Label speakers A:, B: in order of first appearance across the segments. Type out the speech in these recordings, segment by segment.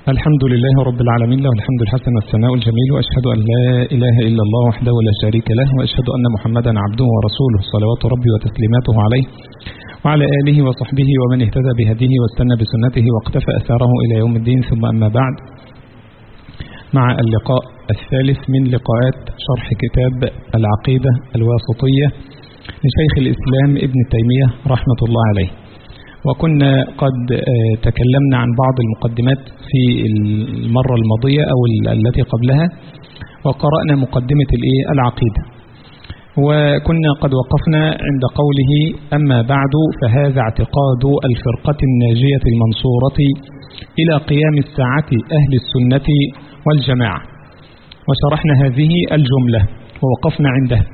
A: الحمد لله رب العالمين له الحمد الحسن والثناء الجميل وأشهد أن لا إله إلا الله وحده لا شريك له وأشهد أن محمدا عبده ورسوله صلوات ربي وتسليماته عليه وعلى آله وصحبه ومن اهتدى بهديه واستنى بسنته واقتفى أثاره إلى يوم الدين ثم أما بعد مع اللقاء الثالث من لقاءات شرح كتاب العقيدة الواسطية لشيخ الإسلام ابن تيمية رحمة الله عليه وكنا قد تكلمنا عن بعض المقدمات في المرة الماضية أو التي قبلها وقرأنا مقدمة العقيدة وكنا قد وقفنا عند قوله أما بعد فهذا اعتقاد الفرقة الناجية المنصورة إلى قيام الساعة أهل السنة والجماعة وشرحنا هذه الجملة ووقفنا عندها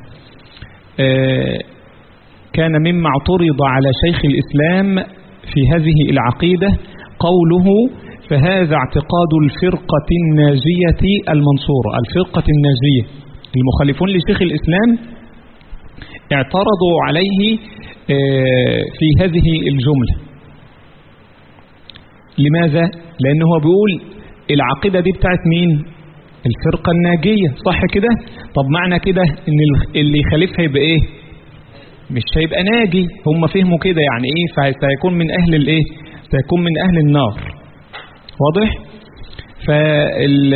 A: كان مما اعترض على شيخ الإسلام في هذه العقيدة قوله فهذا اعتقاد الفرقة الناجية المنصورة الفرقة الناجية المخالفون لشيخ الإسلام اعترضوا عليه في هذه الجملة لماذا؟ لأنه هو بيقول العقيدة دي بتاعت مين؟ الفرقة الناجية صح كده؟ طب معنى كده ان اللي يخالفها يبقى ايه؟ مش هيبقى ناجي هم فهموا كده يعني ايه فسيكون من اهل الايه سيكون من اهل النار واضح فال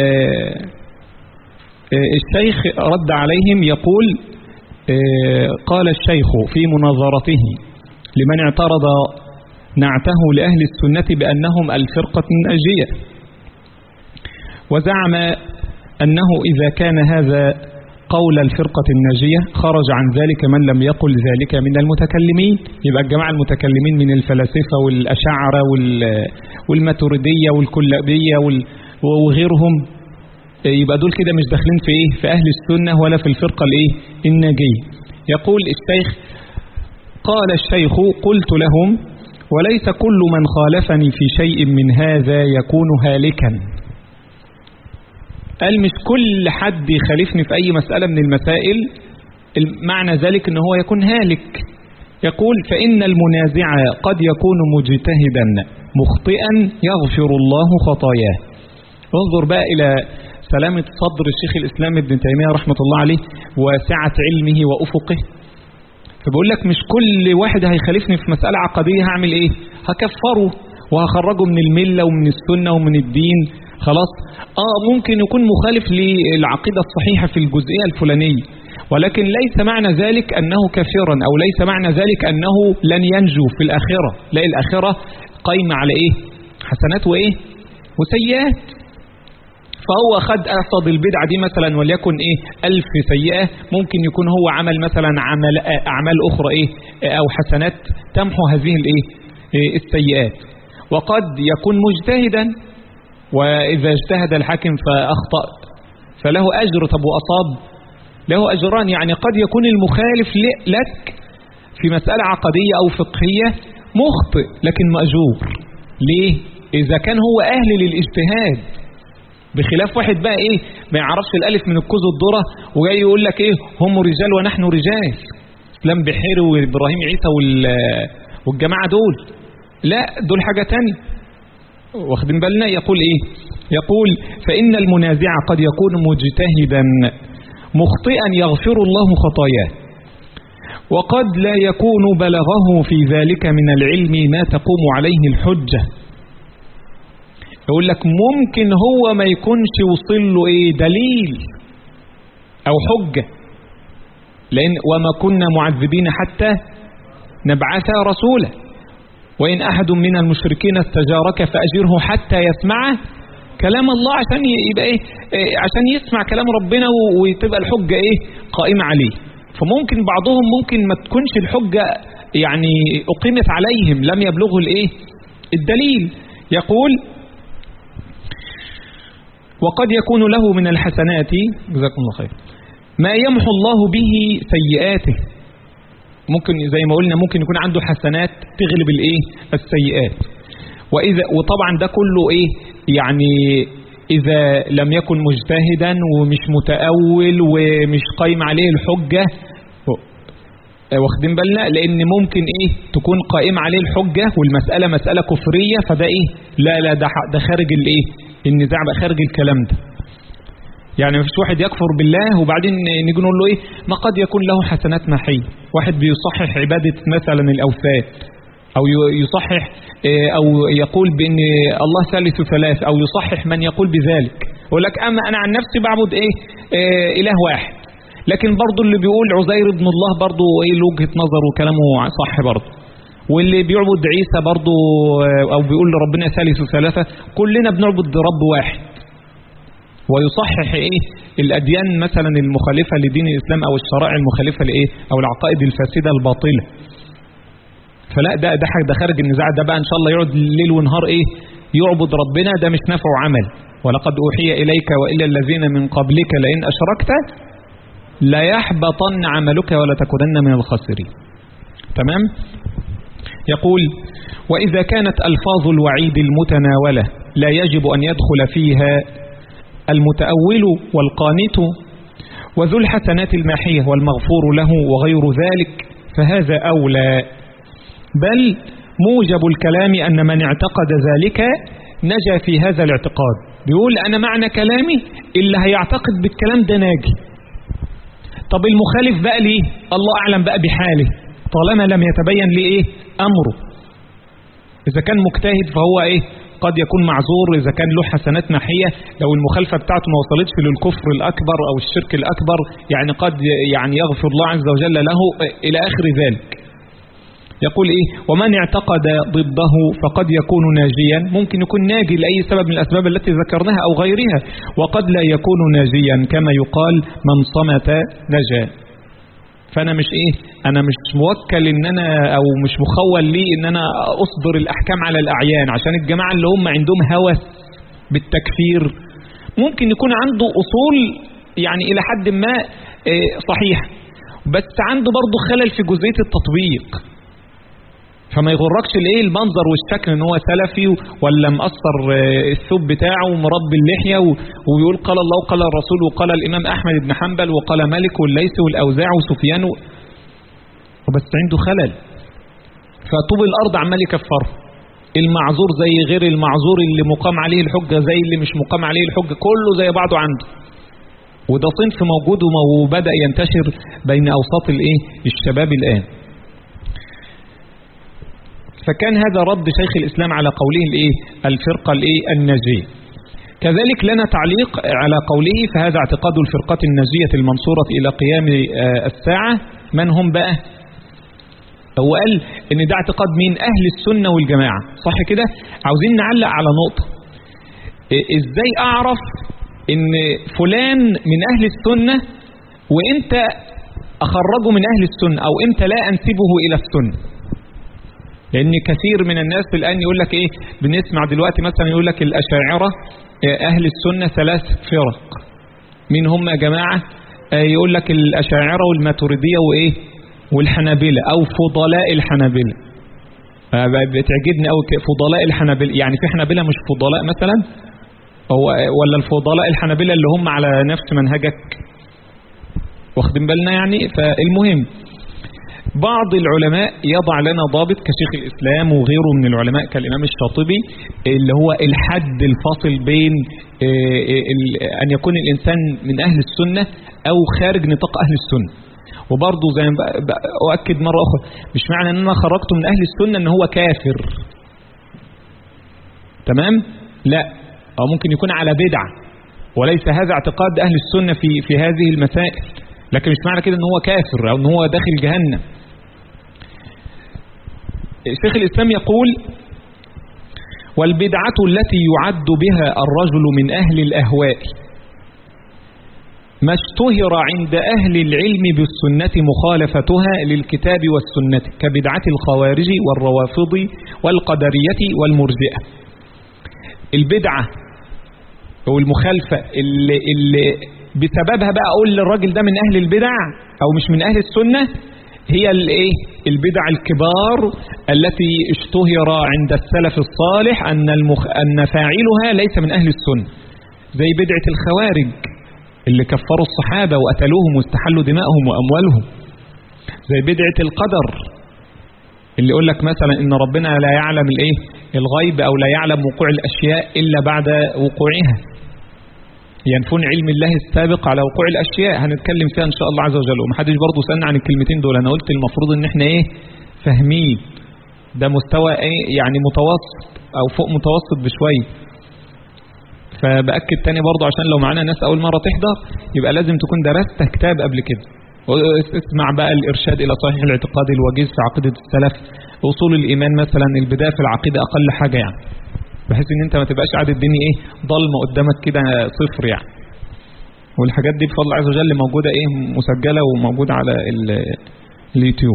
A: الشيخ رد عليهم يقول قال الشيخ في مناظرته لمن اعترض نعته لأهل السنة بأنهم الفرقة الناجية وزعم أنه إذا كان هذا قول الفرقة الناجية خرج عن ذلك من لم يقل ذلك من المتكلمين يبقى الجماعة المتكلمين من الفلاسفة والأشاعرة والماتريدية والكلابية وغيرهم يبقى دول كده مش داخلين في ايه في أهل السنة ولا في الفرقة الايه الناجية يقول الشيخ قال الشيخ قلت لهم وليس كل من خالفني في شيء من هذا يكون هالكا قال مش كل حد يخالفني في أي مسألة من المسائل معنى ذلك أنه هو يكون هالك يقول فإن المنازع قد يكون مجتهدا مخطئا يغفر الله خطاياه انظر بقى إلى سلامة صدر الشيخ الإسلام ابن تيمية رحمة الله عليه وسعة علمه وأفقه فبقول لك مش كل واحد هيخالفني في مسألة عقدية هعمل ايه هكفره وهخرجه من الملة ومن السنة ومن الدين خلاص اه ممكن يكون مخالف للعقيدة الصحيحة في الجزئية الفلانية ولكن ليس معنى ذلك أنه كافرا أو ليس معنى ذلك أنه لن ينجو في الآخرة لا الآخرة قايمة على إيه حسنات وإيه وسيئات فهو خد أفضل البدعة دي مثلا وليكن إيه ألف سيئة ممكن يكون هو عمل مثلا عمل أعمال أخرى إيه أو حسنات تمحو هذه الإيه السيئات وقد يكون مجتهدا وإذا اجتهد الحاكم فأخطأ فله أجر طب وأصاب له أجران يعني قد يكون المخالف لك في مسألة عقدية أو فقهية مخطئ لكن مأجور ليه؟ إذا كان هو أهل للاجتهاد بخلاف واحد بقى إيه ما يعرفش الألف من الكوز الذرة وجاي يقول لك إيه هم رجال ونحن رجال اسلام بحيري وإبراهيم عيسى والجماعة دول لا دول حاجة تانية واخدين بالنا يقول ايه يقول فإن المنازع قد يكون مجتهدا مخطئا يغفر الله خطاياه وقد لا يكون بلغه في ذلك من العلم ما تقوم عليه الحجة يقول لك ممكن هو ما يكونش وصل له ايه دليل او حجة لأن وما كنا معذبين حتى نبعث رسولا وإن أحد من المشركين استجارك فأجره حتى يسمع كلام الله عشان يبقى إيه عشان يسمع كلام ربنا وتبقى الحجة إيه قائمة عليه فممكن بعضهم ممكن ما تكونش الحجة يعني أقيمت عليهم لم يبلغوا الإيه الدليل يقول وقد يكون له من الحسنات جزاكم الله خير ما يمحو الله به سيئاته ممكن زي ما قلنا ممكن يكون عنده حسنات تغلب الايه السيئات واذا وطبعا ده كله ايه يعني اذا لم يكن مجتهدا ومش متأول ومش قايم عليه الحجة واخدين بالنا لان ممكن ايه تكون قائم عليه الحجة والمسألة مسألة كفرية فده ايه لا لا ده ده خارج الايه النزاع بقى خارج الكلام ده يعني مفيش واحد يكفر بالله وبعدين نيجي نقول له ايه ما قد يكون له حسنات محية واحد بيصحح عبادة مثلا الأوثان أو يصحح أو يقول بأن الله ثالث ثلاث أو يصحح من يقول بذلك يقول لك أما أنا عن نفسي بعبد إيه, إيه إله واحد لكن برضو اللي بيقول عزير ابن الله برضو إيه له وجهة نظر وكلامه صح برضو واللي بيعبد عيسى برضو أو بيقول لربنا ثالث ثلاثة كلنا بنعبد رب واحد ويصحح ايه الاديان مثلا المخالفة لدين الاسلام او الشرائع المخالفة لايه او العقائد الفاسدة الباطلة فلا ده ده حاجة ده خارج النزاع ده بقى ان شاء الله يقعد ليل ونهار ايه يعبد ربنا ده مش نفع عمل ولقد اوحي اليك والى الذين من قبلك لئن اشركت لا يحبطن عملك ولا تكونن من الخاسرين تمام يقول وإذا كانت ألفاظ الوعيد المتناولة لا يجب أن يدخل فيها المتأول والقانت وذو الحسنات الماحية والمغفور له وغير ذلك فهذا أولى بل موجب الكلام أن من اعتقد ذلك نجا في هذا الاعتقاد بيقول أنا معنى كلامي اللي هيعتقد بالكلام ده ناجي طب المخالف بقى ليه الله أعلم بقى بحاله طالما لم يتبين لي إيه أمره إذا كان مجتهد فهو إيه قد يكون معذور إذا كان له حسنات محية لو المخالفة بتاعته ما وصلتش للكفر الأكبر أو الشرك الأكبر يعني قد يعني يغفر الله عز وجل له إلى آخر ذلك يقول إيه ومن اعتقد ضده فقد يكون ناجيا ممكن يكون ناجي لأي سبب من الأسباب التي ذكرناها أو غيرها وقد لا يكون ناجيا كما يقال من صمت نجا فأنا مش إيه أنا مش موكل إن أنا أو مش مخول لي إن أنا أصدر الأحكام على الأعيان عشان الجماعة اللي هم عندهم هوس بالتكفير ممكن يكون عنده أصول يعني إلى حد ما صحيح بس عنده برضه خلل في جزئية التطبيق فما يغركش الايه المنظر والشكل ان هو سلفي ولا مقصر الثوب بتاعه ومربي اللحيه ويقول قال الله وقال الرسول وقال الامام احمد بن حنبل وقال مالك والليث والاوزاع وسفيان وبس عنده خلل فطوب الارض عمال يكفره المعذور زي غير المعذور اللي مقام عليه الحجه زي اللي مش مقام عليه الحجه كله زي بعضه عنده وده صنف موجود وبدا ينتشر بين اوساط الايه الشباب الان فكان هذا رد شيخ الإسلام على قوله الإيه الفرقة الإيه الناجية كذلك لنا تعليق على قوله فهذا اعتقاد الفرقة الناجية المنصورة إلى قيام الساعة من هم بقى هو قال ان ده اعتقاد مين اهل السنة والجماعة صح كده عاوزين نعلق على نقطة ازاي اعرف ان فلان من اهل السنة وانت اخرجه من اهل السنة او امتى لا انسبه الى السنة لان كثير من الناس الان يقول لك ايه بنسمع دلوقتي مثلا يقول لك الاشاعره اهل السنه ثلاث فرق مين هم يا جماعه يقول لك الاشاعره والماتريديه وايه والحنابلة او فضلاء الحنابلة بتعجبني قوي فضلاء الحنابلة يعني في حنابلة مش فضلاء مثلا أو ولا الفضلاء الحنابلة اللي هم على نفس منهجك واخدين بالنا يعني فالمهم بعض العلماء يضع لنا ضابط كشيخ الإسلام وغيره من العلماء كالإمام الشاطبي اللي هو الحد الفاصل بين أن يكون الإنسان من أهل السنة أو خارج نطاق أهل السنة وبرضه زي ما أؤكد مرة أخرى مش معنى أن أنا خرجته من أهل السنة أن هو كافر تمام لا أو ممكن يكون على بدعة وليس هذا اعتقاد أهل السنة في, في هذه المسائل لكن مش معنى كده أن هو كافر أو أن هو داخل جهنم شيخ الإسلام يقول والبدعة التي يعد بها الرجل من أهل الأهواء ما اشتهر عند أهل العلم بالسنة مخالفتها للكتاب والسنة كبدعة الخوارج والروافض والقدرية والمرجئة البدعة والمخالفة اللي, اللي بسببها بقى أقول للراجل ده من أهل البدع أو مش من أهل السنة هي الايه البدع الكبار التي اشتهر عند السلف الصالح أن, المخ... أن فاعلها ليس من أهل السنة زي بدعة الخوارج اللي كفروا الصحابة وقتلوهم واستحلوا دماءهم وأموالهم زي بدعة القدر اللي يقول لك مثلا ان ربنا لا يعلم الايه الغيب او لا يعلم وقوع الاشياء الا بعد وقوعها ينفون علم الله السابق على وقوع الاشياء هنتكلم فيها ان شاء الله عز وجل ومحدش برضه سالنا عن الكلمتين دول انا قلت المفروض ان احنا ايه فاهمين ده مستوى ايه يعني متوسط او فوق متوسط بشويه فبأكد تاني برضه عشان لو معانا ناس أول مرة تحضر يبقى لازم تكون درست كتاب قبل كده اسمع بقى الإرشاد إلى صحيح الاعتقاد الوجيز في عقيدة السلف أصول الإيمان مثلا البداية في العقيدة أقل حاجة يعني بحيث إن أنت ما تبقاش قاعد الدنيا إيه ضلمة قدامك كده صفر يعني والحاجات دي بفضل الله عز وجل موجودة إيه مسجلة وموجودة على اليوتيوب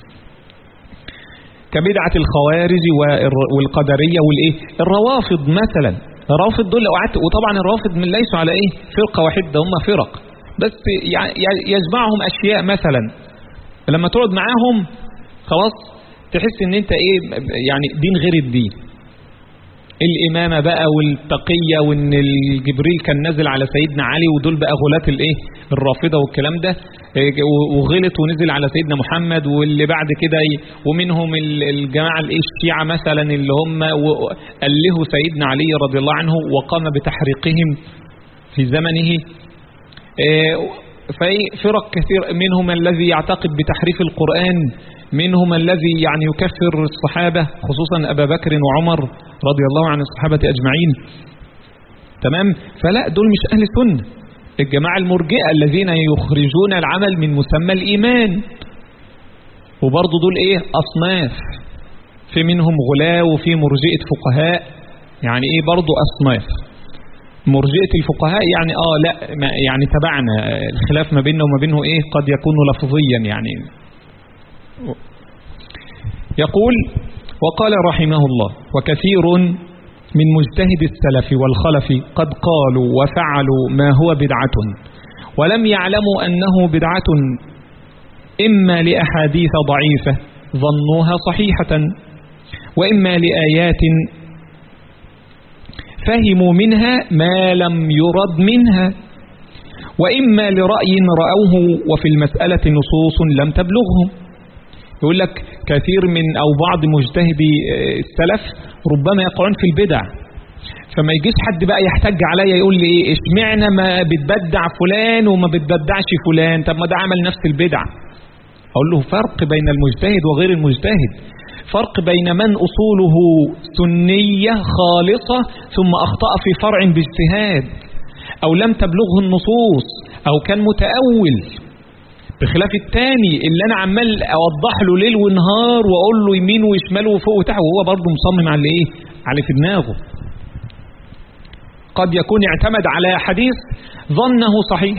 A: كبدعة الخوارج والقدرية والإيه الروافض مثلا الروافض دول لو قعدت وطبعا الروافض من ليسوا على ايه فرقة واحدة هم فرق بس يجمعهم اشياء مثلا لما تقعد معاهم خلاص تحس ان انت ايه يعني دين غير الدين الإمامة بقى والتقية وإن الجبريل كان نازل على سيدنا علي ودول بقى غلاة الإيه الرافضة والكلام ده وغلط ونزل على سيدنا محمد واللي بعد كده ومنهم الجماعة الإيه الشيعة مثلا اللي هم ألهوا سيدنا علي رضي الله عنه وقام بتحريقهم في زمنه في فرق كثير منهم الذي يعتقد بتحريف القرآن منهم الذي يعني يكفر الصحابة خصوصا أبا بكر وعمر رضي الله عن الصحابة أجمعين تمام فلا دول مش أهل سنة الجماعة المرجئة الذين يخرجون العمل من مسمى الإيمان وبرضه دول إيه أصناف في منهم غلاة وفي مرجئة فقهاء يعني إيه برضه أصناف مرجئة الفقهاء يعني آه لا يعني تبعنا الخلاف ما بيننا وما بينه إيه قد يكون لفظيا يعني يقول وقال رحمه الله وكثير من مجتهد السلف والخلف قد قالوا وفعلوا ما هو بدعة ولم يعلموا أنه بدعة إما لأحاديث ضعيفة ظنوها صحيحة وإما لآيات فهموا منها ما لم يرد منها وإما لرأي رأوه وفي المسألة نصوص لم تبلغهم يقول لك كثير من أو بعض مجتهدي السلف ربما يقعون في البدع فما يجيش حد بقى يحتج عليا يقول لي ايه اشمعنى ما بتبدع فلان وما بتبدعش فلان طب ما ده عمل نفس البدع اقول له فرق بين المجتهد وغير المجتهد فرق بين من أصوله سنية خالصة ثم أخطأ في فرع باجتهاد أو لم تبلغه النصوص أو كان متأول بخلاف التاني اللي أنا عمال أوضح له ليل ونهار وأقول له يمين وشمال وفوق وتحت وهو برضه مصمم على إيه على في دماغه قد يكون اعتمد على حديث ظنه صحيح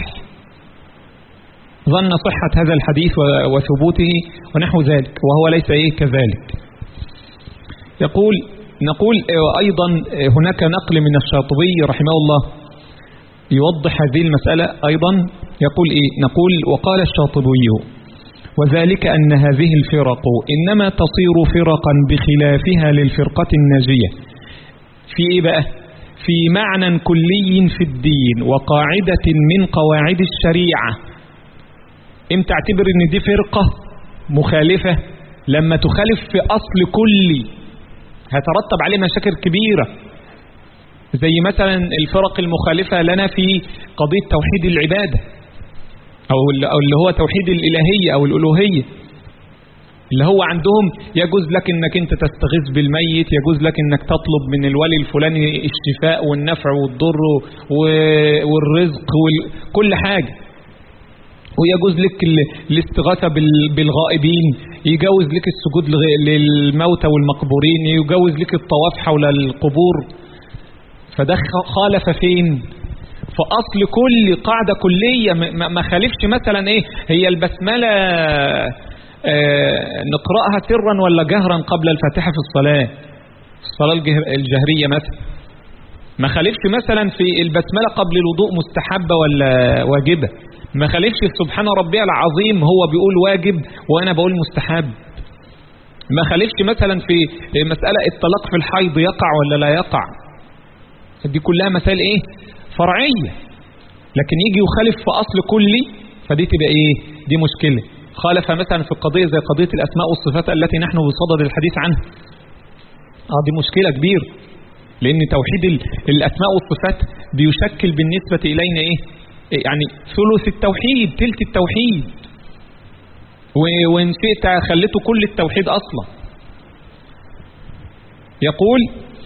A: ظن صحة هذا الحديث وثبوته ونحو ذلك وهو ليس إيه كذلك يقول نقول أيضا هناك نقل من الشاطبي رحمه الله يوضح هذه المسألة أيضا يقول إيه نقول وقال الشاطبي وذلك أن هذه الفرق إنما تصير فرقا بخلافها للفرقة الناجية في إيه بقى في معنى كلي في الدين وقاعدة من قواعد الشريعة امتى اعتبر ان دي فرقة مخالفة لما تخالف في اصل كلي هترتب عليه مشاكل كبيرة زي مثلا الفرق المخالفة لنا في قضية توحيد العبادة او اللي هو توحيد الالهية او الالوهية اللي هو عندهم يجوز لك انك انت تستغيث بالميت يجوز لك انك تطلب من الولي الفلاني الشفاء والنفع والضر والرزق وكل حاجة ويجوز لك الاستغاثة بالغائبين يجوز لك السجود للموتى والمقبورين يجوز لك الطواف حول القبور فده خالف فين في أصل كل قاعدة كلية ما خالفش مثلا ايه هي البسملة آه نقرأها سرا ولا جهرا قبل الفاتحة في الصلاة الصلاة الجهرية مثلا ما خالفش مثلا في البسملة قبل الوضوء مستحبة ولا واجبة ما خالفش سبحان ربي العظيم هو بيقول واجب وأنا بقول مستحب ما خالفش مثلا في مسألة الطلاق في الحيض يقع ولا لا يقع دي كلها مسائل ايه فرعية لكن يجي يخالف في أصل كلي فدي تبقى ايه دي مشكلة خالف مثلا في القضية زي قضية الأسماء والصفات التي نحن بصدد الحديث عنها اه دي مشكلة كبيرة لأن توحيد الأسماء والصفات بيشكل بالنسبة إلينا إيه يعني ثلث التوحيد تلت التوحيد وإن شئت خليته كل التوحيد أصلا يقول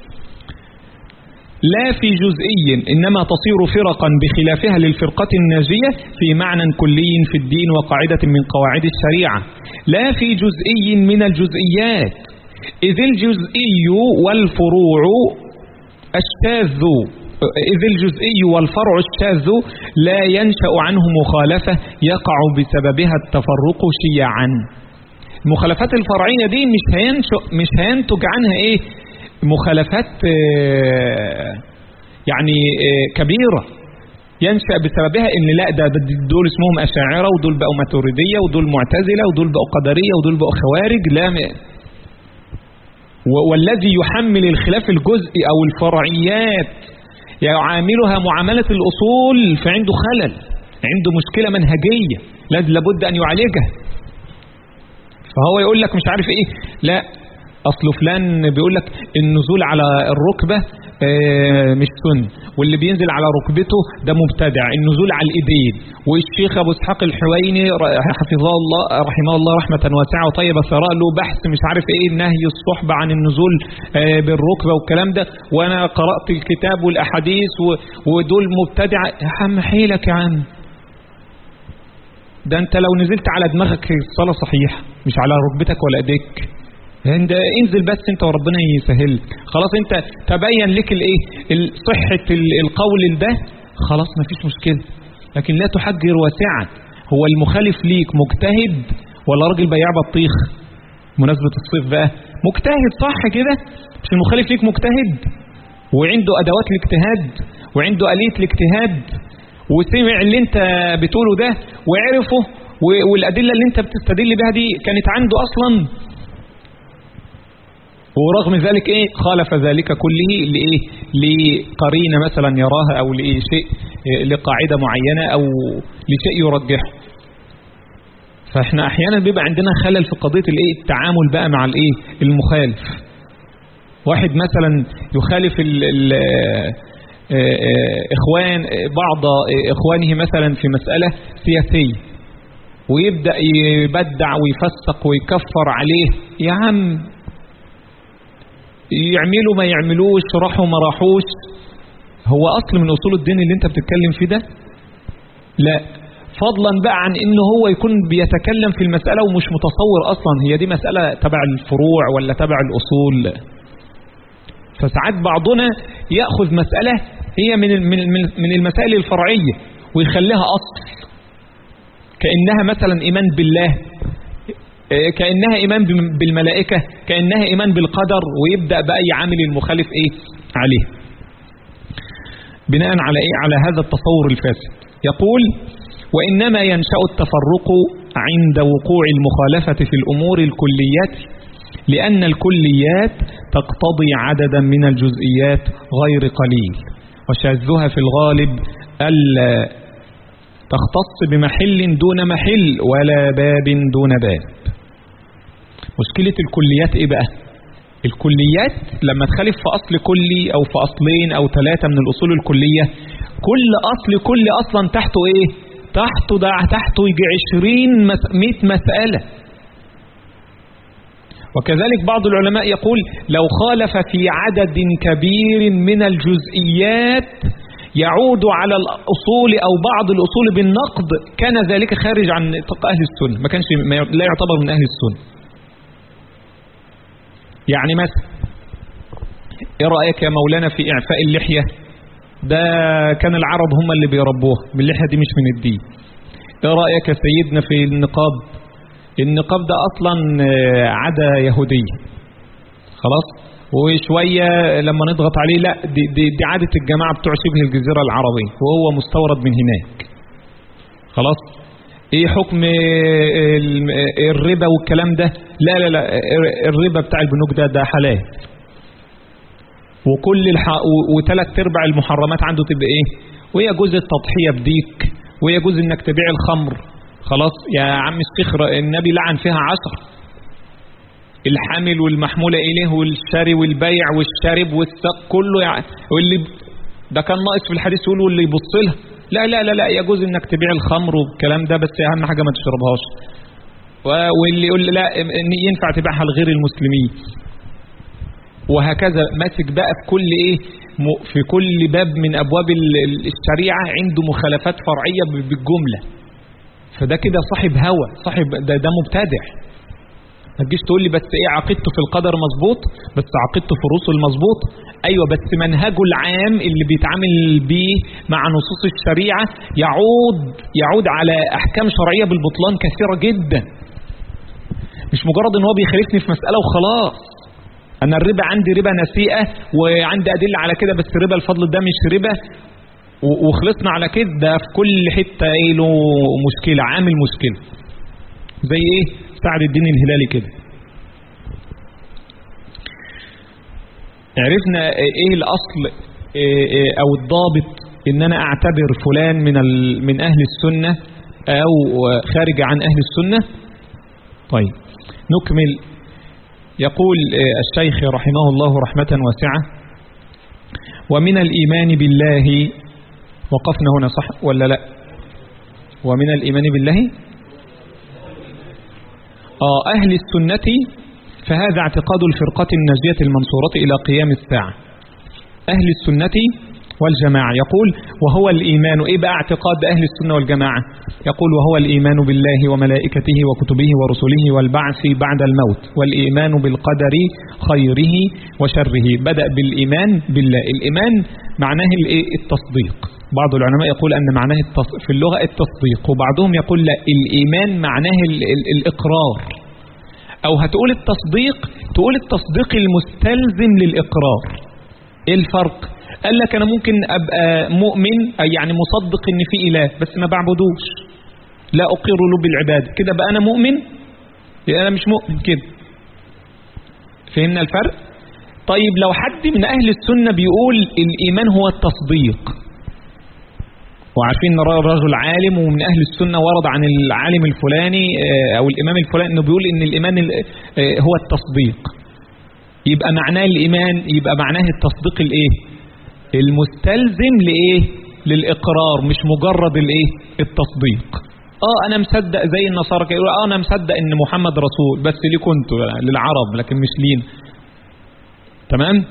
A: لا في جزئي إنما تصير فرقا بخلافها للفرقة الناجية في معنى كلي في الدين وقاعدة من قواعد الشريعة لا في جزئي من الجزئيات إذ الجزئي والفروع الشاذ إذ الجزئي والفرع الشاذ لا ينشأ عنه مخالفة يقع بسببها التفرق شيعا المخالفات الفرعية دي مش هينشأ مش هينتج عنها ايه مخالفات يعني كبيرة ينشأ بسببها ان لا ده دول اسمهم أشاعرة ودول بقوا ماتوريدية ودول معتزلة ودول بقوا قدرية ودول بقوا خوارج لا والذي يحمل الخلاف الجزئي أو الفرعيات يعاملها معاملة الأصول فعنده خلل عنده مشكلة منهجية لابد أن يعالجها فهو يقول لك مش عارف ايه لا اصل فلان بيقول لك النزول على الركبة اه مش سن واللي بينزل على ركبته ده مبتدع النزول على الايدين والشيخ ابو اسحاق الحويني حفظه الله رحمه الله رحمة واسعة وطيبة ثراء له بحث مش عارف ايه نهي الصحبة عن النزول اه بالركبة والكلام ده وانا قرأت الكتاب والاحاديث ودول مبتدع يا عم حيلك يا عم ده انت لو نزلت على دماغك الصلاة صحيحة مش على ركبتك ولا ايديك انت انزل بس انت وربنا يسهل خلاص انت تبين لك الايه صحة القول ده خلاص مفيش مشكلة لكن لا تحجر واسعا هو المخالف ليك مجتهد ولا راجل بياع بطيخ مناسبة الصيف بقى مجتهد صح كده مش المخالف ليك مجتهد وعنده ادوات الاجتهاد وعنده آلية الاجتهاد وسمع اللي انت بتقوله ده وعرفه والأدلة اللي انت بتستدل بها دي كانت عنده أصلا ورغم ذلك ايه خالف ذلك كله لإيه لقرينة مثلا يراها أو لشيء لقاعدة معينة أو لشيء يرجحه فاحنا احيانا بيبقى عندنا خلل في قضية الايه التعامل بقى مع الايه المخالف واحد مثلا يخالف ال ال إخوان بعض إخوانه مثلا في مسألة سياسية ويبدأ يبدع ويفسق ويكفر عليه يا عم يعملوا ما يعملوش راحوا ما راحوش هو أصل من أصول الدين اللي انت بتتكلم فيه ده لا فضلا بقى عن انه هو يكون بيتكلم في المسألة ومش متصور أصلا هي دي مسألة تبع الفروع ولا تبع الأصول فساعات بعضنا يأخذ مسألة هي من من المسائل الفرعية ويخليها أصل كأنها مثلا إيمان بالله كأنها إيمان بالملائكة كأنها إيمان بالقدر ويبدأ بقى يعامل المخالف إيه عليه بناء على إيه على هذا التصور الفاسد يقول وإنما ينشأ التفرق عند وقوع المخالفة في الأمور الكليات لأن الكليات تقتضي عددا من الجزئيات غير قليل وشاذها في الغالب ألا تختص بمحل دون محل ولا باب دون باب مشكلة الكليات ايه بقى الكليات لما تخالف في أصل كلي أو في أصلين أو ثلاثة من الأصول الكلية كل أصل كل أصلا تحته ايه تحته ده تحته يجي عشرين مئة مسألة وكذلك بعض العلماء يقول لو خالف في عدد كبير من الجزئيات يعود على الأصول أو بعض الأصول بالنقد كان ذلك خارج عن نطاق أهل السنة ما كانش لا يعتبر من أهل السنة يعني مثلا ايه رأيك يا مولانا في إعفاء اللحية ده كان العرب هم اللي بيربوها اللحية دي مش من الدين ايه رأيك يا سيدنا في النقاب النقاب ده أصلا عادة يهودية خلاص وشوية لما نضغط عليه لا دي, دي, دي عادة الجماعة بتوع شبه الجزيرة العربية وهو مستورد من هناك خلاص ايه حكم الربا والكلام ده لا لا لا الربا بتاع البنوك ده ده حلال وكل الح... وثلاث ارباع المحرمات عنده تبقى ايه ويجوز التضحية بديك ويجوز انك تبيع الخمر خلاص يا عم الشيخ النبي لعن فيها عشر الحامل والمحمولة إليه والشاري والبيع والشارب والسق كله يعني واللي ده كان ناقص في الحديث يقول واللي يبص لها لا لا لا لا يجوز انك تبيع الخمر والكلام ده بس اهم حاجة ما تشربهاش واللي يقول لا ينفع تبيعها لغير المسلمين وهكذا ماسك بقى في كل ايه في كل باب من ابواب الشريعة عنده مخالفات فرعية بالجملة فده كده صاحب هوى صاحب ده, ده مبتدع ما تجيش تقول لي بس ايه عقيدته في القدر مظبوط بس عقيدته في الرسل مظبوط ايوه بس منهجه العام اللي بيتعامل بيه مع نصوص الشريعة يعود يعود على احكام شرعية بالبطلان كثيرة جدا مش مجرد ان هو بيخالفني في مسألة وخلاص انا الربا عندي ربا نسيئة وعندي ادلة على كده بس ربا الفضل ده مش ربا وخلصنا على كده ده في كل حتة ايه له مشكلة عامل مشكلة زي ايه سعد الدين الهلالي كده عرفنا ايه الاصل إيه او الضابط ان انا اعتبر فلان من من اهل السنة او خارج عن اهل السنة طيب نكمل يقول الشيخ رحمه الله رحمة واسعة ومن الإيمان بالله وقفنا هنا صح ولا لا ومن الإيمان بالله آه أهل السنة فهذا اعتقاد الفرقة الناجية المنصورة إلى قيام الساعة أهل السنة والجماعة يقول وهو الإيمان إيه بقى اعتقاد أهل السنة والجماعة يقول وهو الإيمان بالله وملائكته وكتبه ورسله والبعث بعد الموت والإيمان بالقدر خيره وشره بدأ بالإيمان بالله الإيمان معناه التصديق بعض العلماء يقول أن معناه في اللغة التصديق وبعضهم يقول لا الإيمان معناه ال ال الإقرار أو هتقول التصديق تقول التصديق المستلزم للإقرار إيه الفرق قال لك أنا ممكن أبقى مؤمن أي يعني مصدق إن في إله بس ما بعبدوش لا أقر له بالعبادة كده بقى أنا مؤمن أنا مش مؤمن كده فهمنا الفرق طيب لو حد من أهل السنة بيقول الإيمان هو التصديق وعارفين ان رجل عالم ومن أهل السنة ورد عن العالم الفلاني أو الإمام الفلاني أنه بيقول إن الإيمان هو التصديق يبقى معناه الإيمان يبقى معناه التصديق الإيه المستلزم لإيه للإقرار مش مجرد الإيه التصديق اه انا مصدق زي النصارى كده اه انا مصدق ان محمد رسول بس ليه كنت للعرب لكن مش لينا تمام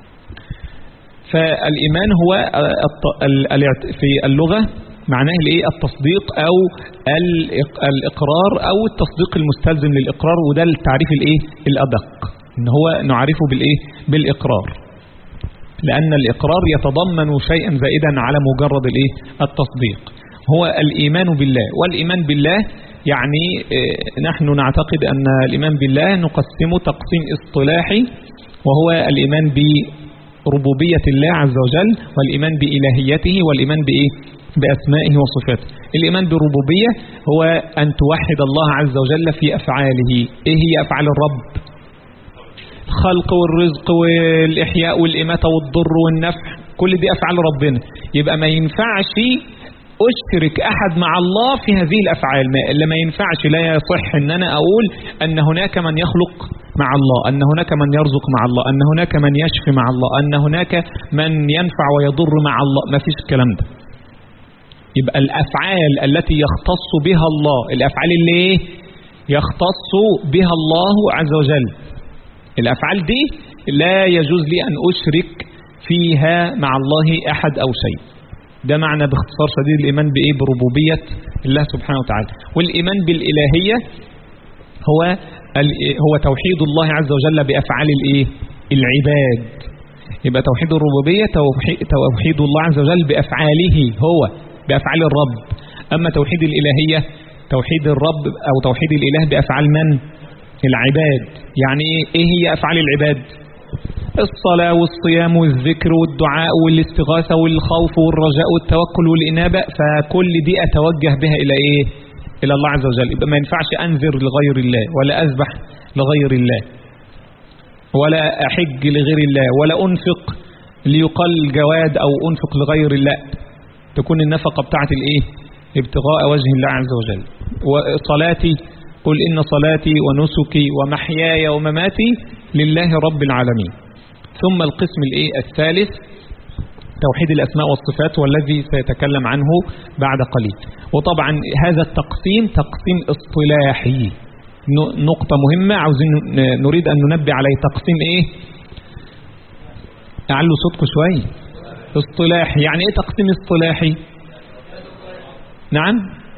A: فالإيمان هو في اللغة معناه الايه التصديق او الاقرار او التصديق المستلزم للاقرار وده التعريف الايه الادق ان هو نعرفه بالايه بالاقرار لان الاقرار يتضمن شيئا زائدا على مجرد الايه التصديق هو الايمان بالله والايمان بالله يعني نحن نعتقد ان الايمان بالله نقسمه تقسيم اصطلاحي وهو الايمان بربوبية الله عز وجل والإيمان بإلهيته والإيمان بإيه؟ بأسمائه وصفاته الإيمان بالربوبية هو أن توحد الله عز وجل في أفعاله إيه هي أفعال الرب الخلق والرزق والإحياء والإماتة والضر والنفع كل دي أفعال ربنا يبقى ما ينفعش أشترك أحد مع الله في هذه الأفعال اللي ما ينفعش لا يصح أن أنا أقول أن هناك من يخلق مع الله أن هناك من يرزق مع الله أن هناك من يشفي مع الله أن هناك من ينفع ويضر مع الله ما فيش الكلام ده يبقى الأفعال التي يختص بها الله الأفعال اللي ايه يختص بها الله عز وجل الأفعال دي لا يجوز لي أن أشرك فيها مع الله أحد أو شيء ده معنى باختصار شديد الإيمان بإيه بربوبية الله سبحانه وتعالى والإيمان بالإلهية هو هو توحيد الله عز وجل بأفعال الإيه العباد يبقى توحيد الربوبية توحيد الله عز وجل بأفعاله هو بأفعال الرب أما توحيد الإلهية توحيد الرب أو توحيد الإله بأفعال من العباد يعني إيه هي أفعال العباد الصلاة والصيام والذكر والدعاء والاستغاثة والخوف والرجاء والتوكل والإنابة فكل دي أتوجه بها إلى إيه إلى الله عز وجل يبقى ما ينفعش أنذر لغير الله ولا أذبح لغير الله ولا أحج لغير الله ولا أنفق ليقل جواد أو أنفق لغير الله تكون النفقة بتاعت الإيه ابتغاء وجه الله عز وجل وصلاتي قل إن صلاتي ونسكي ومحياي ومماتي لله رب العالمين ثم القسم الإيه الثالث توحيد الأسماء والصفات والذي سيتكلم عنه بعد قليل وطبعا هذا التقسيم تقسيم اصطلاحي نقطة مهمة عاوزين نريد أن ننبه عليه تقسيم إيه أعلوا صوتكم شوية اصطلاحي يعني إيه تقسيم اصطلاحي نعم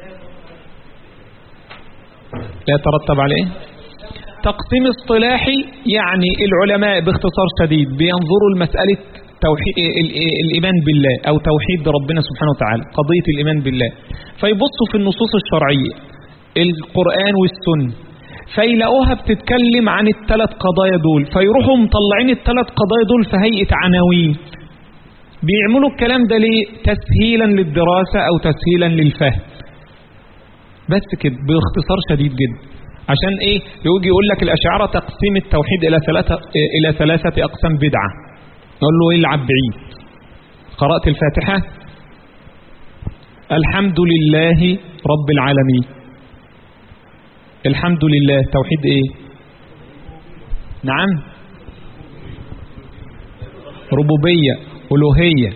A: لا يترتب عليه تقسيم اصطلاحي يعني العلماء باختصار شديد بينظروا لمسألة توحيد الإيمان بالله أو توحيد ربنا سبحانه وتعالى قضية الإيمان بالله فيبصوا في النصوص الشرعية القرآن والسنة فيلاقوها بتتكلم عن الثلاث قضايا دول فيروحوا مطلعين الثلاث قضايا دول في هيئة عناوين بيعملوا الكلام ده ليه تسهيلا للدراسة أو تسهيلا للفهم بس كده باختصار شديد جدا عشان ايه يجي يقول لك الأشاعرة تقسيم التوحيد إلى ثلاثة إلى ثلاثة أقسام بدعة نقول له العب بعيد قرأت الفاتحة الحمد لله رب العالمين الحمد لله توحيد ايه نعم ربوبية ألوهية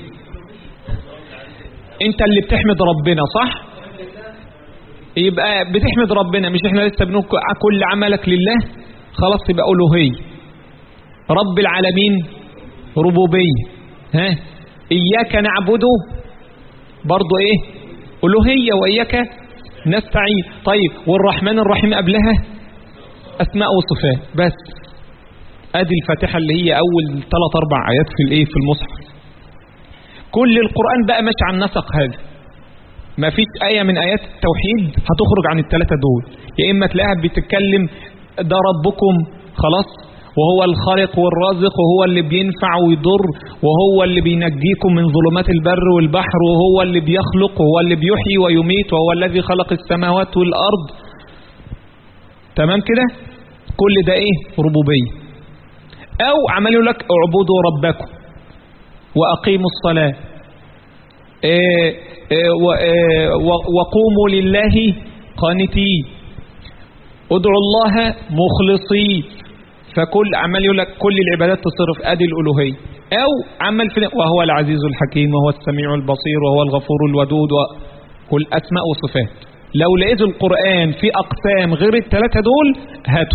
A: انت اللي بتحمد ربنا صح يبقى بتحمد ربنا مش احنا لسه بنقول كل عملك لله خلاص يبقى ألوهية رب العالمين ربوبية ها إياك نعبد برضو إيه ألوهية وإياك نستعين طيب والرحمن الرحيم قبلها أسماء وصفات بس أدي الفاتحة اللي هي أول ثلاث أربع آيات في الإيه في المصحف كل القرآن بقى ماشي عن نسق هذا ما فيش آية من آيات التوحيد هتخرج عن الثلاثة دول يا إما تلاقيها بتتكلم ده ربكم خلاص وهو الخالق والرازق وهو اللي بينفع ويضر وهو اللي بينجيكم من ظلمات البر والبحر وهو اللي بيخلق وهو اللي بيحيي ويميت وهو الذي خلق السماوات والأرض تمام كده كل ده ايه ربوبية او عملوا لك اعبدوا ربكم واقيموا الصلاة إيه إيه وقوموا لله قانتين ادعوا الله مخلصين فكل عمال يقول لك كل العبادات تصرف ادي الالوهيه او عمل في وهو العزيز الحكيم وهو السميع البصير وهو الغفور الودود وكل اسماء وصفات لو لقيت القران في اقسام غير الثلاثه دول هاتوا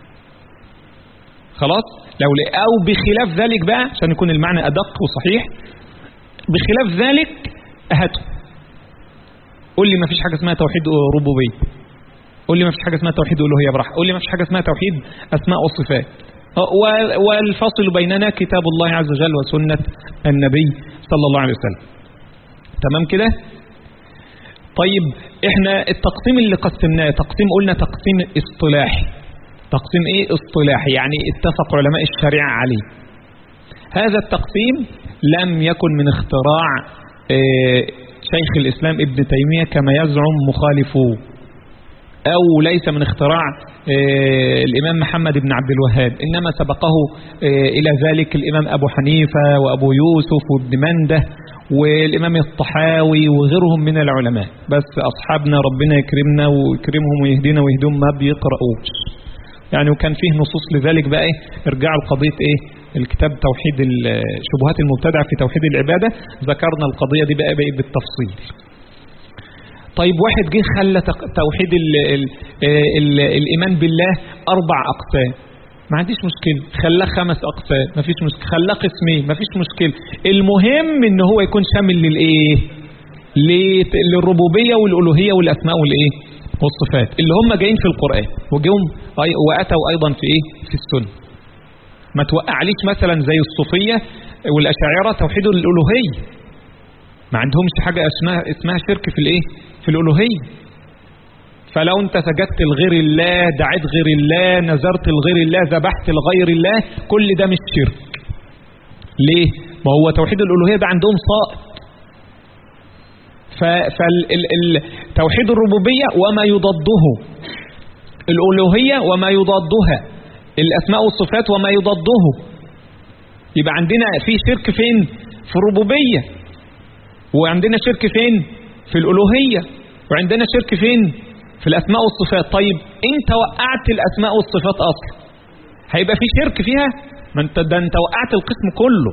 A: خلاص لو او بخلاف ذلك بقى عشان يكون المعنى ادق وصحيح بخلاف ذلك هاتوا قول لي ما فيش حاجه اسمها توحيد ربوبيه قول لي ما فيش حاجة اسمها توحيد ألوهية براحة قول لي ما فيش حاجة اسمها توحيد أسماء وصفات والفصل بيننا كتاب الله عز وجل وسنة النبي صلى الله عليه وسلم تمام كده طيب احنا التقسيم اللي قسمناه تقسيم قلنا تقسيم اصطلاحي تقسيم ايه اصطلاحي يعني اتفق علماء الشريعة عليه هذا التقسيم لم يكن من اختراع اه شيخ الإسلام ابن تيمية كما يزعم مخالفوه أو ليس من اختراع الإمام محمد بن عبد الوهاب إنما سبقه إلى ذلك الإمام أبو حنيفة وأبو يوسف وابن منده والإمام الطحاوي وغيرهم من العلماء بس أصحابنا ربنا يكرمنا ويكرمهم ويهدينا ويهديهم ما بيقرأوش يعني وكان فيه نصوص لذلك بقى إيه ارجعوا لقضية إيه الكتاب توحيد الشبهات المبتدعة في توحيد العبادة ذكرنا القضية دي بقى, بقى بالتفصيل طيب واحد جه خلى توحيد ال ال ال الإيمان بالله أربع أقسام ما عنديش مشكلة خلاه خمس أقسام ما فيش مشكلة خلاه قسمين ما فيش مشكلة المهم إن هو يكون شامل للإيه للربوبية والألوهية والأسماء والإيه والصفات اللي هم جايين في القرآن وجيهم وأتوا أيضا في إيه في السنة ما توقعليش مثلا زي الصوفية والأشاعرة توحيد الألوهية ما عندهمش حاجة اسمها اسمها شرك في الايه في الألوهية فلو انت سجدت لغير الله دعيت غير الله نذرت لغير الله ذبحت لغير الله كل ده مش شرك ليه ما هو توحيد الألوهية ده عندهم صائب فتوحيد الربوبية وما يضاده الألوهية وما يضادها الأسماء والصفات وما يضاده يبقى عندنا في شرك فين في الربوبية وعندنا شرك فين في الألوهية وعندنا شرك فين في الأسماء والصفات طيب أنت وقعت الأسماء والصفات أصلا هيبقى في شرك فيها ما انت ده انت وقعت القسم كله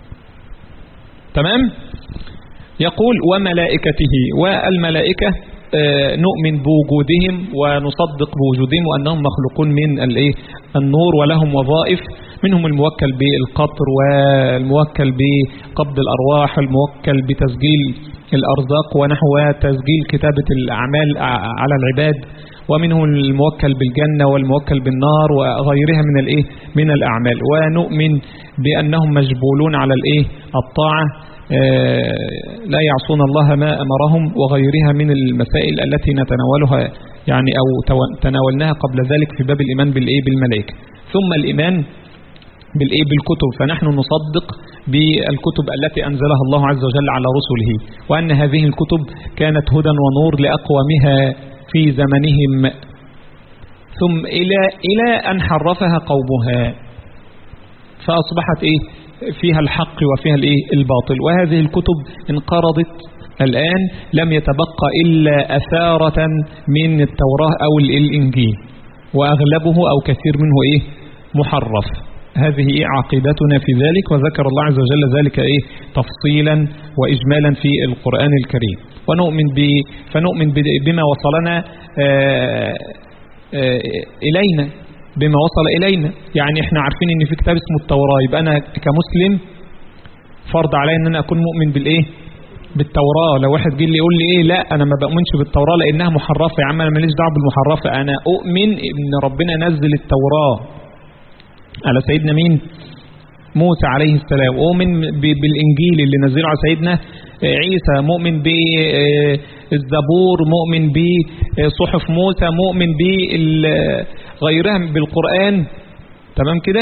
A: تمام يقول وملائكته والملائكة آه، نؤمن بوجودهم ونصدق بوجودهم وأنهم مخلوقون من الايه النور ولهم وظائف منهم الموكل بالقطر والموكل بقبض الأرواح الموكل بتسجيل الأرزاق ونحو تسجيل كتابة الأعمال على العباد ومنهم الموكل بالجنة والموكل بالنار وغيرها من الايه من الأعمال ونؤمن بأنهم مجبولون على الايه الطاعة لا يعصون الله ما أمرهم وغيرها من المسائل التي نتناولها يعني أو تناولناها قبل ذلك في باب الإيمان بالإيه بالملائكة ثم الإيمان بالإيه بالكتب فنحن نصدق بالكتب التي أنزلها الله عز وجل على رسله وأن هذه الكتب كانت هدى ونور لأقوامها في زمنهم ثم إلى إلى أن حرفها قومها فأصبحت إيه فيها الحق وفيها الإيه الباطل وهذه الكتب انقرضت الآن لم يتبقى إلا أثارة من التوراة أو الإنجيل وأغلبه أو كثير منه إيه محرف هذه إيه عقيدتنا في ذلك وذكر الله عز وجل ذلك إيه تفصيلا وإجمالا في القرآن الكريم ونؤمن ب فنؤمن بما وصلنا آآ آآ إلينا بما وصل إلينا يعني احنا عارفين ان في كتاب اسمه التوراة يبقى انا كمسلم فرض علي ان انا اكون مؤمن بالايه بالتوراة لو واحد جه لي يقول لي ايه لا انا ما بؤمنش بالتوراة لانها محرفة يا عم انا ماليش دعوه بالمحرفة انا اؤمن ان ربنا نزل التوراة على سيدنا مين موسى عليه السلام أؤمن بالإنجيل اللي نزله على سيدنا عيسى مؤمن بالزبور مؤمن بصحف موسى مؤمن بغيرها بالقرآن تمام كده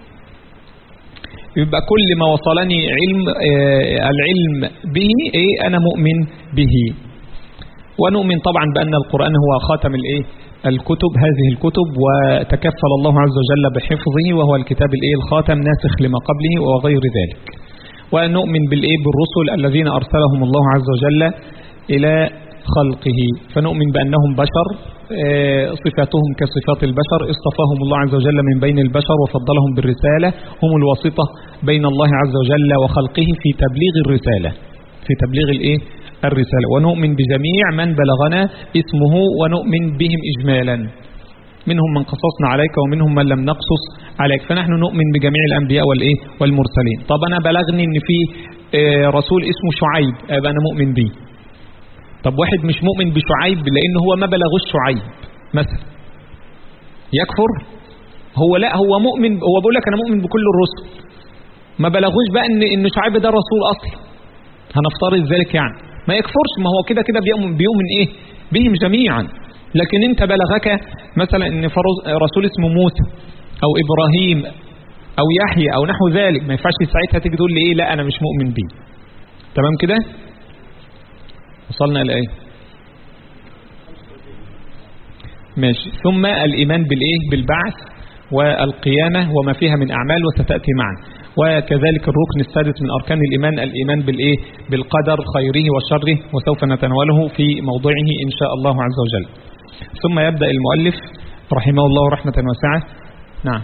A: يبقى كل ما وصلني علم العلم به ايه انا مؤمن به ونؤمن طبعا بأن القرآن هو خاتم الايه الكتب هذه الكتب وتكفل الله عز وجل بحفظه وهو الكتاب الايه الخاتم ناسخ لما قبله وغير ذلك ونؤمن بالايه بالرسل الذين ارسلهم الله عز وجل الى خلقه فنؤمن بانهم بشر صفاتهم كصفات البشر اصطفاهم الله عز وجل من بين البشر وفضلهم بالرسالة هم الواسطة بين الله عز وجل وخلقه في تبليغ الرسالة في تبليغ الايه الرسالة ونؤمن بجميع من بلغنا اسمه ونؤمن بهم إجمالا منهم من قصصنا عليك ومنهم من لم نقصص عليك فنحن نؤمن بجميع الأنبياء والإيه والمرسلين طب أنا بلغني إن في رسول اسمه شعيب أبقى أنا مؤمن به طب واحد مش مؤمن بشعيب لأن هو ما بلغوش شعيب مثلا يكفر هو لا هو مؤمن هو بيقول لك أنا مؤمن بكل الرسل ما بلغوش بقى إن إن شعيب ده رسول أصلا هنفترض ذلك يعني ما يكفرش ما هو كده كده بيؤمن بيؤمن ايه بهم جميعا لكن انت بلغك مثلا ان رسول اسمه موسى او ابراهيم او يحيى او نحو ذلك ما ينفعش ساعتها تيجي تقول لي ايه لا انا مش مؤمن بيه تمام كده وصلنا لايه ماشي ثم الايمان بالايه بالبعث والقيامة وما فيها من أعمال وستأتي معا وكذلك الركن السادس من أركان الإيمان الإيمان بالإيه بالقدر خيره وشره وسوف نتناوله في موضعه إن شاء الله عز وجل ثم يبدأ المؤلف رحمه الله رحمة واسعة نعم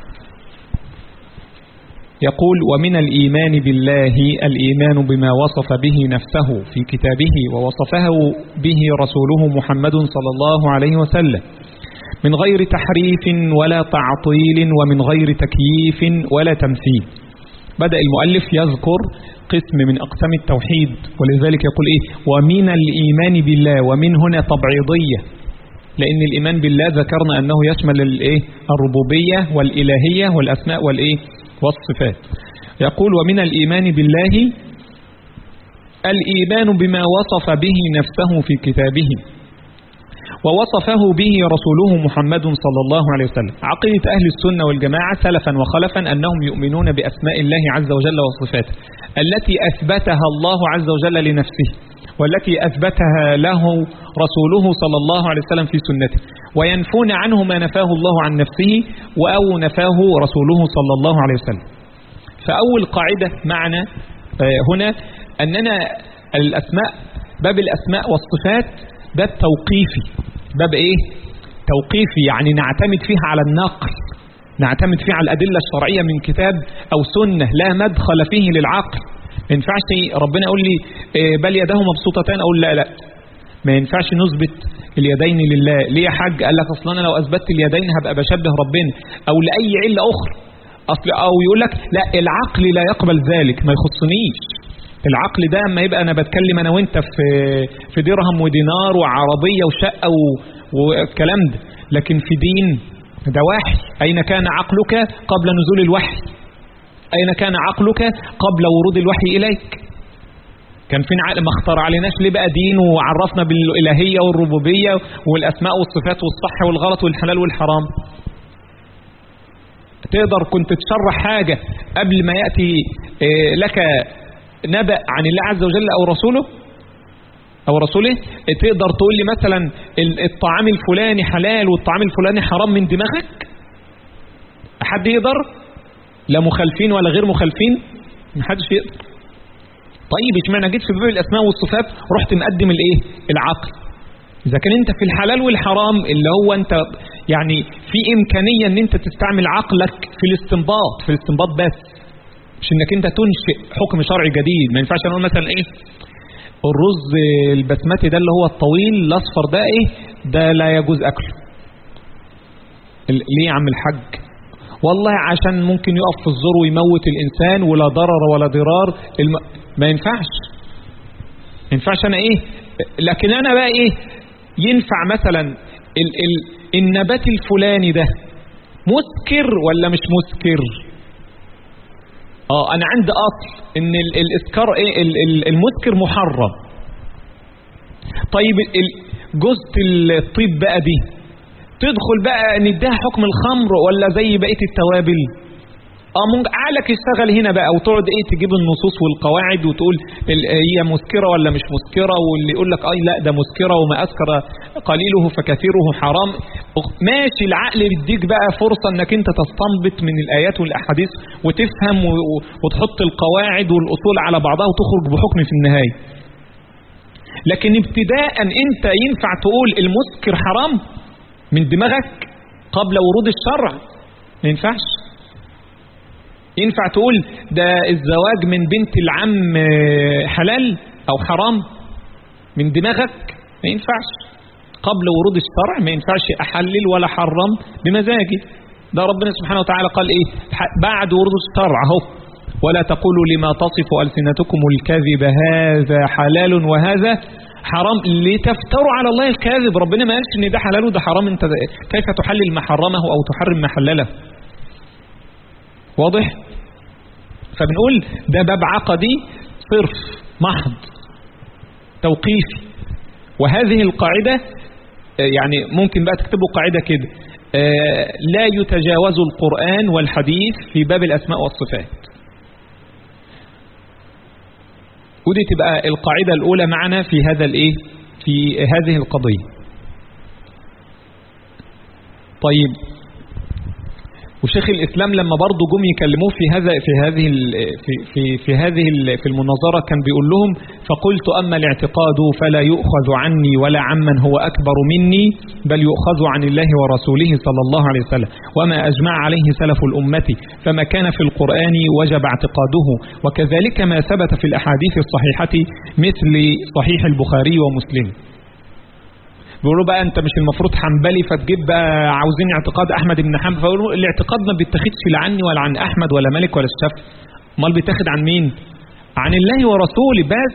A: يقول ومن الإيمان بالله الإيمان بما وصف به نفسه في كتابه ووصفه به رسوله محمد صلى الله عليه وسلم من غير تحريف ولا تعطيل ومن غير تكييف ولا تمثيل بدأ المؤلف يذكر قسم من أقسام التوحيد ولذلك يقول إيه ومن الإيمان بالله ومن هنا تبعيضية لأن الإيمان بالله ذكرنا أنه يشمل الإيه الربوبية والإلهية والأسماء والإيه والصفات يقول ومن الإيمان بالله الإيمان بما وصف به نفسه في كتابه ووصفه به رسوله محمد صلى الله عليه وسلم عقيدة أهل السنة والجماعة سلفا وخلفا أنهم يؤمنون بأسماء الله عز وجل وصفاته التي أثبتها الله عز وجل لنفسه والتي أثبتها له رسوله صلى الله عليه وسلم في سنته وينفون عنه ما نفاه الله عن نفسه أو نفاه رسوله صلى الله عليه وسلم فأول قاعدة معنا هنا أننا الأسماء باب الأسماء والصفات باب توقيفي أسباب إيه توقيفي يعني نعتمد فيها على النقل نعتمد فيها على الأدلة الشرعية من كتاب أو سنة لا مدخل فيه للعقل ما ينفعش ربنا يقول لي إيه، بل يداه مبسوطتان أقول لا لا ما ينفعش نثبت اليدين لله ليه يا حاج قال لك اصلا انا لو اثبتت اليدين هبقى بشبه ربنا او لاي عله اخرى اصل او يقول لك لا العقل لا يقبل ذلك ما يخصنيش العقل ده اما يبقى انا بتكلم انا وانت في في درهم ودينار وعربيه وشقه و- والكلام ده لكن في دين ده وحي اين كان عقلك قبل نزول الوحي اين كان عقلك قبل ورود الوحي اليك كان فين عقل ما اختار عليناش ليه بقى دين وعرفنا بالالهيه والربوبيه والاسماء والصفات والصح والغلط والحلال والحرام تقدر كنت تشرح حاجه قبل ما ياتي آه، لك نبأ عن الله عز وجل او رسوله او رسوله تقدر تقول لي مثلا ال- الطعام الفلاني حلال والطعام الفلاني حرام من دماغك حد يقدر لا مخالفين ولا غير مخالفين محدش يقدر طيب اشمعنى جيت في باب الاسماء والصفات رحت مقدم الايه العقل اذا كان انت في الحلال والحرام اللي هو انت يعني في امكانيه ان انت تستعمل عقلك في الاستنباط في الاستنباط بس مش انك انت تنشئ حكم شرعي جديد ما ينفعش نقول مثلا ايه الرز البسمتي ده اللي هو الطويل الاصفر ده ايه ده لا يجوز اكله ال- ليه يا عم الحاج والله عشان ممكن يقف في الزور ويموت الانسان ولا ضرر ولا ضرار الم... ما ينفعش ما ينفعش انا ايه لكن انا بقى ايه ينفع مثلا ال... ال... النبات الفلاني ده مسكر ولا مش مسكر اه انا عندي اصل ان ال... الاسكار ايه ال... ال... المسكر محرم طيب ال... جزء الطيب بقى دي تدخل بقى نديها حكم الخمر ولا زي بقيه التوابل اه ممكن عقلك يشتغل هنا بقى وتقعد ايه تجيب النصوص والقواعد وتقول ال- هي مسكره ولا مش مسكره واللي يقول لك اي لا ده مسكره وما اسكر قليله فكثيره حرام ماشي العقل بيديك بقى فرصه انك انت تستنبط من الايات والاحاديث وتفهم و- و- وتحط القواعد والاصول على بعضها وتخرج بحكم في النهايه لكن ابتداء انت ينفع تقول المسكر حرام من دماغك قبل ورود الشرع ما ينفعش ينفع تقول ده الزواج من بنت العم آه، حلال او حرام من دماغك ما ينفعش قبل ورود الشرع ما ينفعش احلل ولا حرم بمزاجي ده ربنا سبحانه وتعالى قال ايه ح- بعد ورود الشرع اهو ولا تقولوا لما تصف ألسنتكم الكذب هذا حلال وهذا حرام لتفتروا على الله الكاذب ربنا ما قالش ان ده حلال وده حرام انت كيف تحلل ما حرمه او تحرم ما حلله واضح فبنقول ده باب عقدي صرف محض توقيفي وهذه القاعدة آه، يعني ممكن بقى تكتبوا قاعدة كده آه، لا يتجاوز القرآن والحديث في باب الأسماء والصفات ودي تبقى القاعدة الأولى معنا في هذا الإيه في هذه القضية طيب وشيخ الإسلام لما برضه جم يكلموه في هذا في هذه ال في في في هذه ال في المناظرة كان بيقول لهم فقلت أما الاعتقاد فلا يؤخذ عني ولا عمن هو أكبر مني بل يؤخذ عن الله ورسوله صلى الله عليه وسلم وما أجمع عليه سلف الأمة فما كان في القرآن وجب اعتقاده وكذلك ما ثبت في الأحاديث الصحيحة مثل صحيح البخاري ومسلم بيقولوا بقى انت مش المفروض حنبلي فتجيب بقى عاوزين اعتقاد احمد بن حنبل فيقولوا الاعتقاد ما بيتاخدش لا عني ولا عن احمد ولا مالك ولا الشافعي امال بيتاخد عن مين عن الله ورسوله بس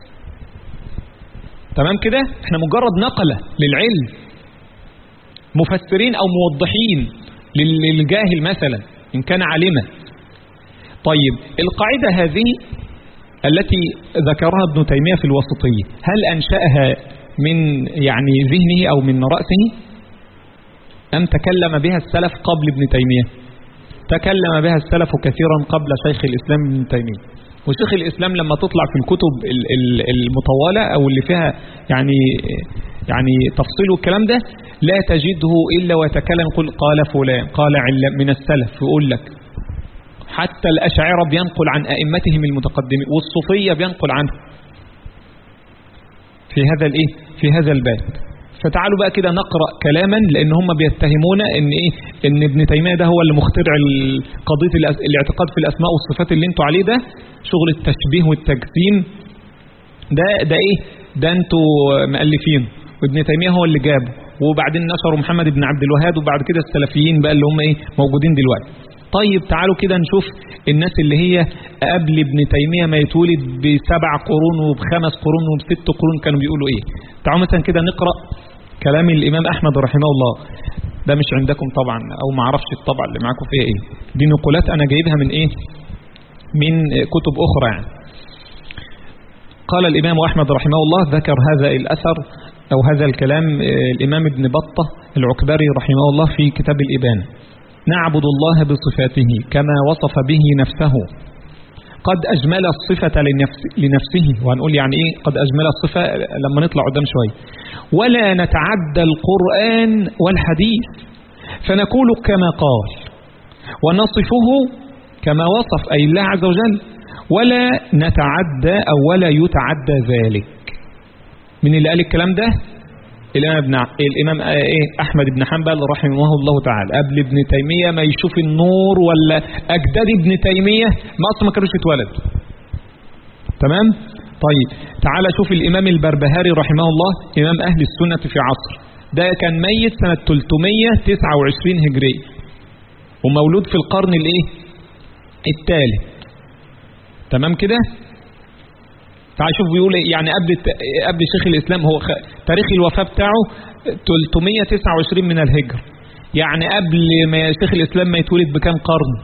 A: تمام كده احنا مجرد نقله للعلم مفسرين او موضحين لل- للجاهل مثلا ان كان عالما طيب القاعده هذه التي ذكرها ابن تيميه في الوسطيه هل انشاها من يعني ذهنه أو من رأسه أم تكلم بها السلف قبل ابن تيمية تكلم بها السلف كثيرا قبل شيخ الإسلام ابن تيمية وشيخ الإسلام لما تطلع في الكتب ال- ال- المطولة أو اللي فيها يعني يعني تفصيل والكلام ده لا تجده إلا ويتكلم يقول قال فلان قال علم من السلف يقول لك حتى الأشاعرة بينقل عن أئمتهم المتقدمين والصوفية بينقل عنه في هذا الايه في هذا الباب فتعالوا بقى كده نقرأ كلاما لأن هم بيتهمون إن إيه إن ابن تيمية ده هو اللي مخترع قضية الاعتقاد في الأسماء والصفات اللي انتوا عليه ده شغل التشبيه والتجسيم ده ده إيه ده انتوا مؤلفين وابن تيمية هو اللي جابه وبعدين نشروا محمد بن عبد الوهاب وبعد كده السلفيين بقى اللي هم ايه موجودين دلوقتي طيب تعالوا كده نشوف الناس اللي هي قبل ابن تيمية ما يتولد بسبع قرون وبخمس قرون وبست قرون كانوا بيقولوا ايه تعالوا مثلا كده نقرأ كلام الإمام أحمد رحمه الله ده مش عندكم طبعا أو ما اعرفش الطبع اللي معاكم فيها ايه دي نقولات أنا جايبها من ايه من كتب أخرى يعني قال الإمام أحمد رحمه الله ذكر هذا الأثر أو هذا الكلام الإمام ابن بطة العكبري رحمه الله في كتاب الإبان نعبد الله بصفاته كما وصف به نفسه قد أجمل الصفة لنفس لنفسه وهنقول يعني إيه قد أجمل الصفة لما نطلع قدام شوية ولا نتعدى القرآن والحديث فنقول كما قال ونصفه كما وصف أي الله عز وجل ولا نتعدى أو ولا يتعدى ذلك من اللي قال الكلام ده الإمام, ابن الإمام إيه أحمد بن حنبل رحمه الله تعالى قبل ابن تيمية ما يشوف النور ولا أجداد ابن تيمية ما أصلا ما كانوش اتولد تمام طيب تعالى شوف الإمام البربهاري رحمه الله إمام أهل السنة في عصر ده كان ميت سنة 329 هجرية ومولود في القرن الايه الثالث تمام كده تعال شوف بيقول يعني قبل قبل شيخ الإسلام هو تاريخ الوفاة بتاعه 329 من الهجر يعني قبل ما شيخ الإسلام ما يتولد بكام قرن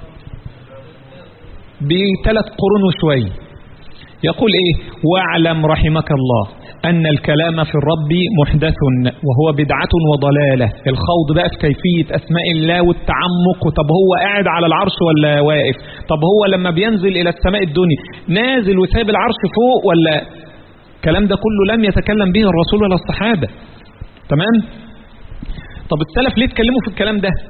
A: بثلاث قرون وشوية يقول ايه واعلم رحمك الله أن الكلام في الرب محدث وهو بدعة وضلالة الخوض بقى في كيفية أسماء الله والتعمق طب هو قاعد على العرش ولا واقف طب هو لما بينزل إلى السماء الدنيا نازل وسايب العرش فوق ولا الكلام ده كله لم يتكلم به الرسول ولا الصحابة تمام طب السلف ليه اتكلموا في الكلام ده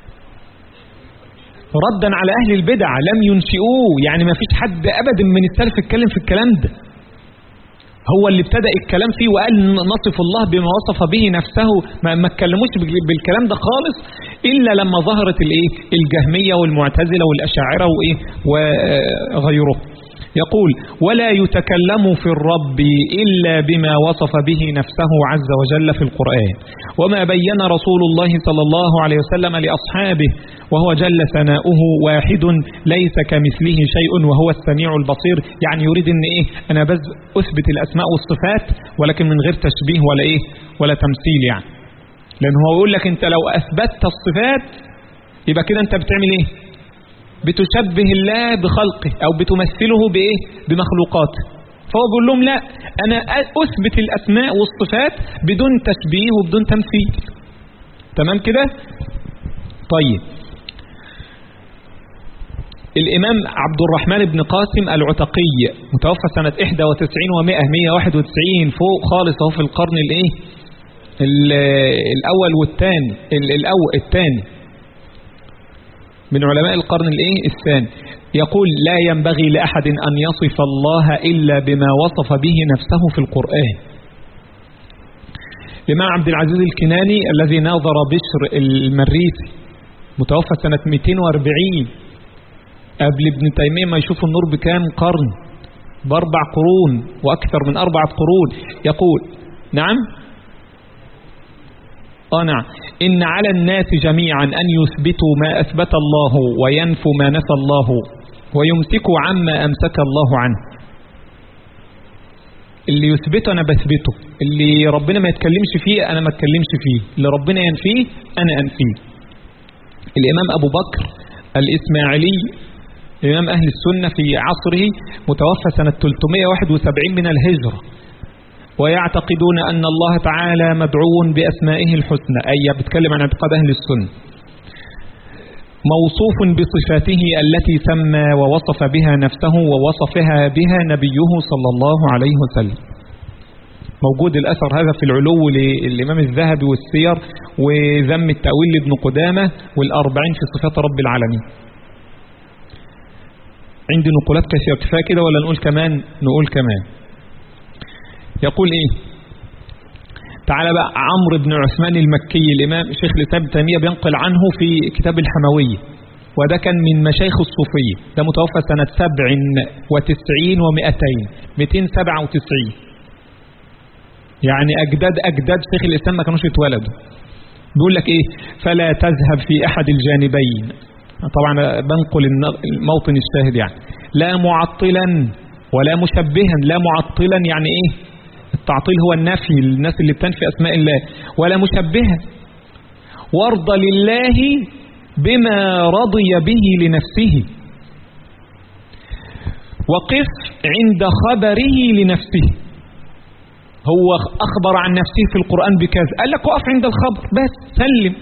A: ردا على أهل البدع لم ينشئوه يعني ما فيش حد أبدا من السلف اتكلم في الكلام ده هو اللي ابتدأ الكلام فيه وقال نصف الله بما وصف به نفسه ما, ما اتكلموش بالكلام ده خالص إلا لما ظهرت الايه الجهمية والمعتزلة والأشاعرة وإيه وغيره يقول ولا يتكلم في الرب إلا بما وصف به نفسه عز وجل في القرآن وما بين رسول الله صلى الله عليه وسلم لأصحابه وهو جل ثناؤه واحد ليس كمثله شيء وهو السميع البصير يعني يريد ان ايه انا بس اثبت الاسماء والصفات ولكن من غير تشبيه ولا ايه ولا تمثيل يعني لان هو يقول لك انت لو اثبتت الصفات يبقى كده انت بتعمل ايه بتشبه الله بخلقه او بتمثله بايه بمخلوقاته فهو بيقول لهم لا انا اثبت الاسماء والصفات بدون تشبيه وبدون تمثيل تمام كده طيب الإمام عبد الرحمن بن قاسم العتقي متوفى سنة 91 و100 191 فوق خالص اهو في القرن الايه الأول والثاني الأول الثاني من علماء القرن الايه الثاني يقول لا ينبغي لأحد أن يصف الله إلا بما وصف به نفسه في القرآن الإمام عبد العزيز الكناني الذي ناظر بشر المريسي متوفى سنة 240 قبل ابن تيمية ما يشوف النور بكام قرن بأربع قرون وأكثر من أربعة قرون يقول نعم آه نعم إن على الناس جميعا أن يثبتوا ما أثبت الله وينفوا ما نفى الله ويمسكوا عما أمسك الله عنه اللي يثبته أنا بثبته اللي ربنا ما يتكلمش فيه أنا ما اتكلمش فيه اللي ربنا ينفيه أنا أنفيه الإمام أبو بكر الإسماعيلي إمام أهل السنة في عصره متوفى سنة 371 من الهجرة ويعتقدون أن الله تعالى مدعو بأسمائه الحسنى أي بتكلم عن اعتقاد أهل السنة موصوف بصفاته التي سمى ووصف بها نفسه ووصفها بها نبيه صلى الله عليه وسلم موجود الأثر هذا في العلو للإمام الذهبي والسير وذم التأويل لابن قدامة والأربعين في صفات رب العالمين عندي نقولات كثيرة كفاية كده ولا نقول كمان نقول كمان يقول ايه تعال بقى عمرو بن عثمان المكي الإمام شيخ الإسلام ابن تيمية بينقل عنه في كتاب الحموية وده كان من مشايخ الصوفية ده متوفى سنة سبع وتسعين ومئتين مئتين سبعة وتسعين يعني أجداد أجداد شيخ الإسلام ما كانوش يتولدوا بيقول لك إيه فلا تذهب في أحد الجانبين طبعا بنقل الموطن الشاهد يعني لا معطلا ولا مشبها لا معطلا يعني إيه التعطيل هو النفي الناس اللي بتنفي أسماء الله ولا مشبها وارض لله بما رضي به لنفسه وقف عند خبره لنفسه هو أخبر عن نفسه في القرآن بكذا قال لك وقف عند الخبر بس سلم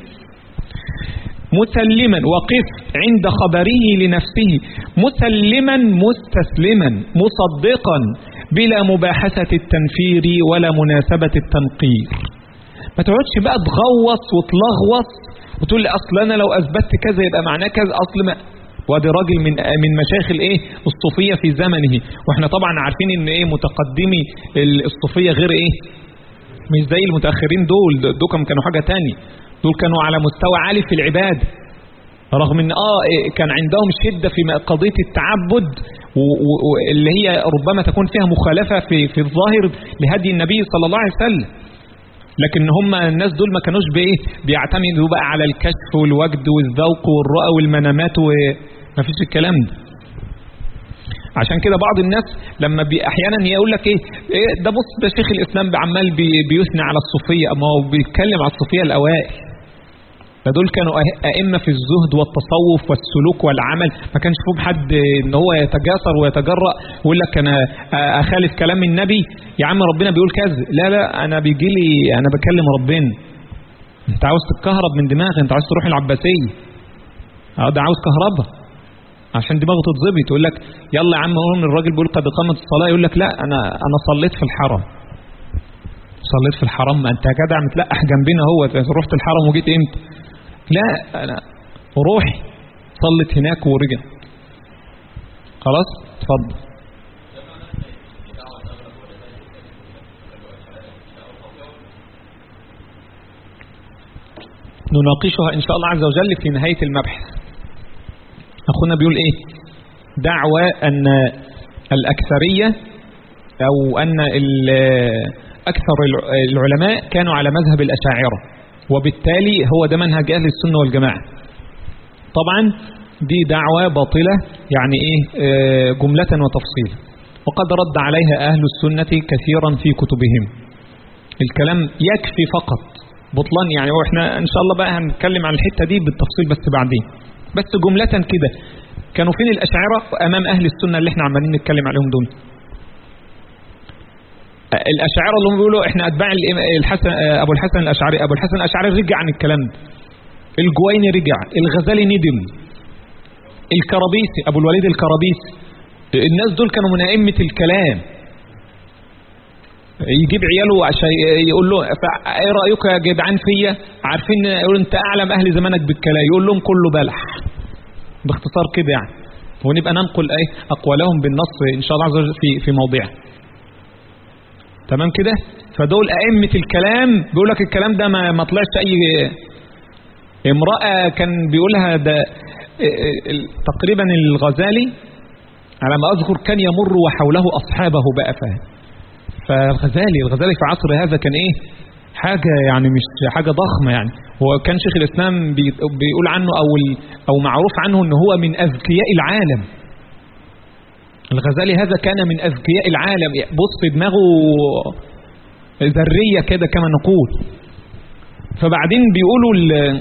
A: مسلما وقف عند خبره لنفسه مسلما مستسلما مصدقا بلا مباحثة التنفير ولا مناسبة التنقير ما تقعدش بقى تغوص وتلغوص وتقول لي اصل انا لو اثبتت كذا يبقى معناه كذا اصل ما وادي راجل من من مشايخ الايه الصوفيه في زمنه واحنا طبعا عارفين ان ايه متقدمي الصوفيه غير ايه مش زي المتاخرين دول دول كانوا حاجه تانية دول كانوا على مستوى عالي في العباده رغم ان اه كان عندهم شده في قضيه التعبد واللي هي ربما تكون فيها مخالفه في في الظاهر لهدي النبي صلى الله عليه وسلم لكن هم الناس دول ما كانوش بايه بيعتمدوا بقى على الكشف والوجد والذوق والرؤى والمنامات وما فيش الكلام ده عشان كده بعض الناس لما بي احيانا يقول لك ايه, إيه ده بص ده شيخ الاسلام عمال بي بيثني على الصوفيه اما هو بيتكلم على الصوفيه الاوائل فدول كانوا أئمة في الزهد والتصوف والسلوك والعمل ما كانش فيهم حد ان هو يتجاسر ويتجرأ ويقول لك انا اخالف كلام النبي يا عم ربنا بيقول كذا لا لا انا بيجي لي انا بكلم ربنا انت عاوز تتكهرب من دماغك انت عاوز تروح العباسية اه ده عاوز كهرباء عشان دماغه تتظبط يقول لك يلا يا عم قوم الراجل بيقول قد قامت الصلاة يقول لك لا انا انا صليت في الحرم صليت في الحرم ما انت يا جدع متلقح جنبنا هو رحت الحرم وجيت امتى لا أنا روحي صلت هناك ورجع خلاص اتفضل نناقشها إن شاء الله عز وجل في نهاية المبحث أخونا بيقول إيه دعوة أن الأكثرية أو أن أكثر العلماء كانوا على مذهب الأشاعرة وبالتالي هو ده منهج أهل السنة والجماعة طبعا دي دعوة باطلة يعني إيه جملة وتفصيلا وقد رد عليها أهل السنة كثيرا في كتبهم الكلام يكفي فقط بطلان يعني واحنا ان شاء الله بقى هنتكلم عن الحتة دي بالتفصيل بس بعدين بس جملة كده كانوا فين الأشاعرة أمام أهل السنة اللي احنا عمالين نتكلم عليهم دول الأشاعرة اللي هم بيقولوا احنا أتباع الحسن أبو الحسن الأشعري أبو الحسن الأشعري رجع عن الكلام ده الجويني رجع الغزالي ندم الكرابيسي أبو الوليد الكرابيسي الناس دول كانوا من أئمة الكلام يجيب عياله عشان يقول له ايه رايك يا جدعان فيا عارفين يقول انت اعلم اهل زمانك بالكلام يقول لهم كله بلح باختصار كده يعني ونبقى ننقل ايه اقوالهم بالنص ان شاء الله عز وجل في في موضعها تمام كده فدول ائمه الكلام بيقول لك الكلام ده ما, ما طلعش اي امراه كان بيقولها ده تقريبا الغزالي على ما اذكر كان يمر وحوله اصحابه بقى فاهم فالغزالي الغزالي في عصر هذا كان ايه حاجة يعني مش حاجة ضخمة يعني هو كان شيخ الإسلام بيقول عنه أو, أو معروف عنه أنه هو من أذكياء العالم الغزالي هذا كان من أذكياء العالم بص دماغه ذرية كده كما نقول فبعدين بيقولوا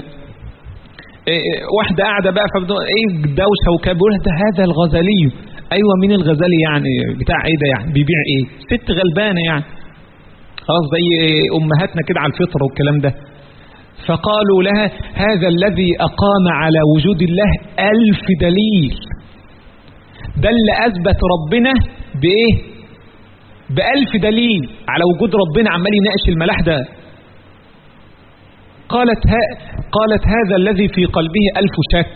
A: واحدة قاعدة بقى فبدو ايه دوشة وكان بيقول هذا الغزالي ايوه مين الغزالي يعني بتاع ايه ده يعني بيبيع ايه ست غلبانه يعني خلاص زي امهاتنا كده على الفطره والكلام ده فقالوا لها هذا الذي اقام على وجود الله الف دليل ده اللي اثبت ربنا بايه بألف دليل على وجود ربنا عمال يناقش الملاح ده قالت ها قالت هذا الذي في قلبه ألف شك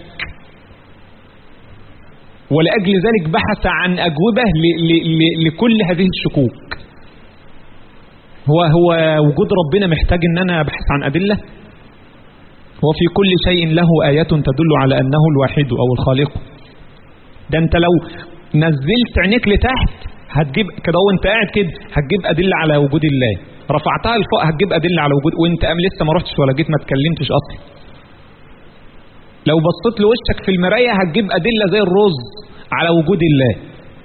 A: ولأجل ذلك بحث عن أجوبة ل ل ل لكل هذه الشكوك هو هو وجود ربنا محتاج ان انا ابحث عن ادله هو في كل شيء له ايات تدل على انه الواحد او الخالق ده انت لو نزلت عينيك لتحت هتجيب كده وانت قاعد كده هتجيب ادله على وجود الله رفعتها لفوق هتجيب ادله على وجود وانت ام لسه ما رحتش ولا جيت ما اتكلمتش اصلا لو بصيت لوشك في المرايه هتجيب ادله زي الرز على وجود الله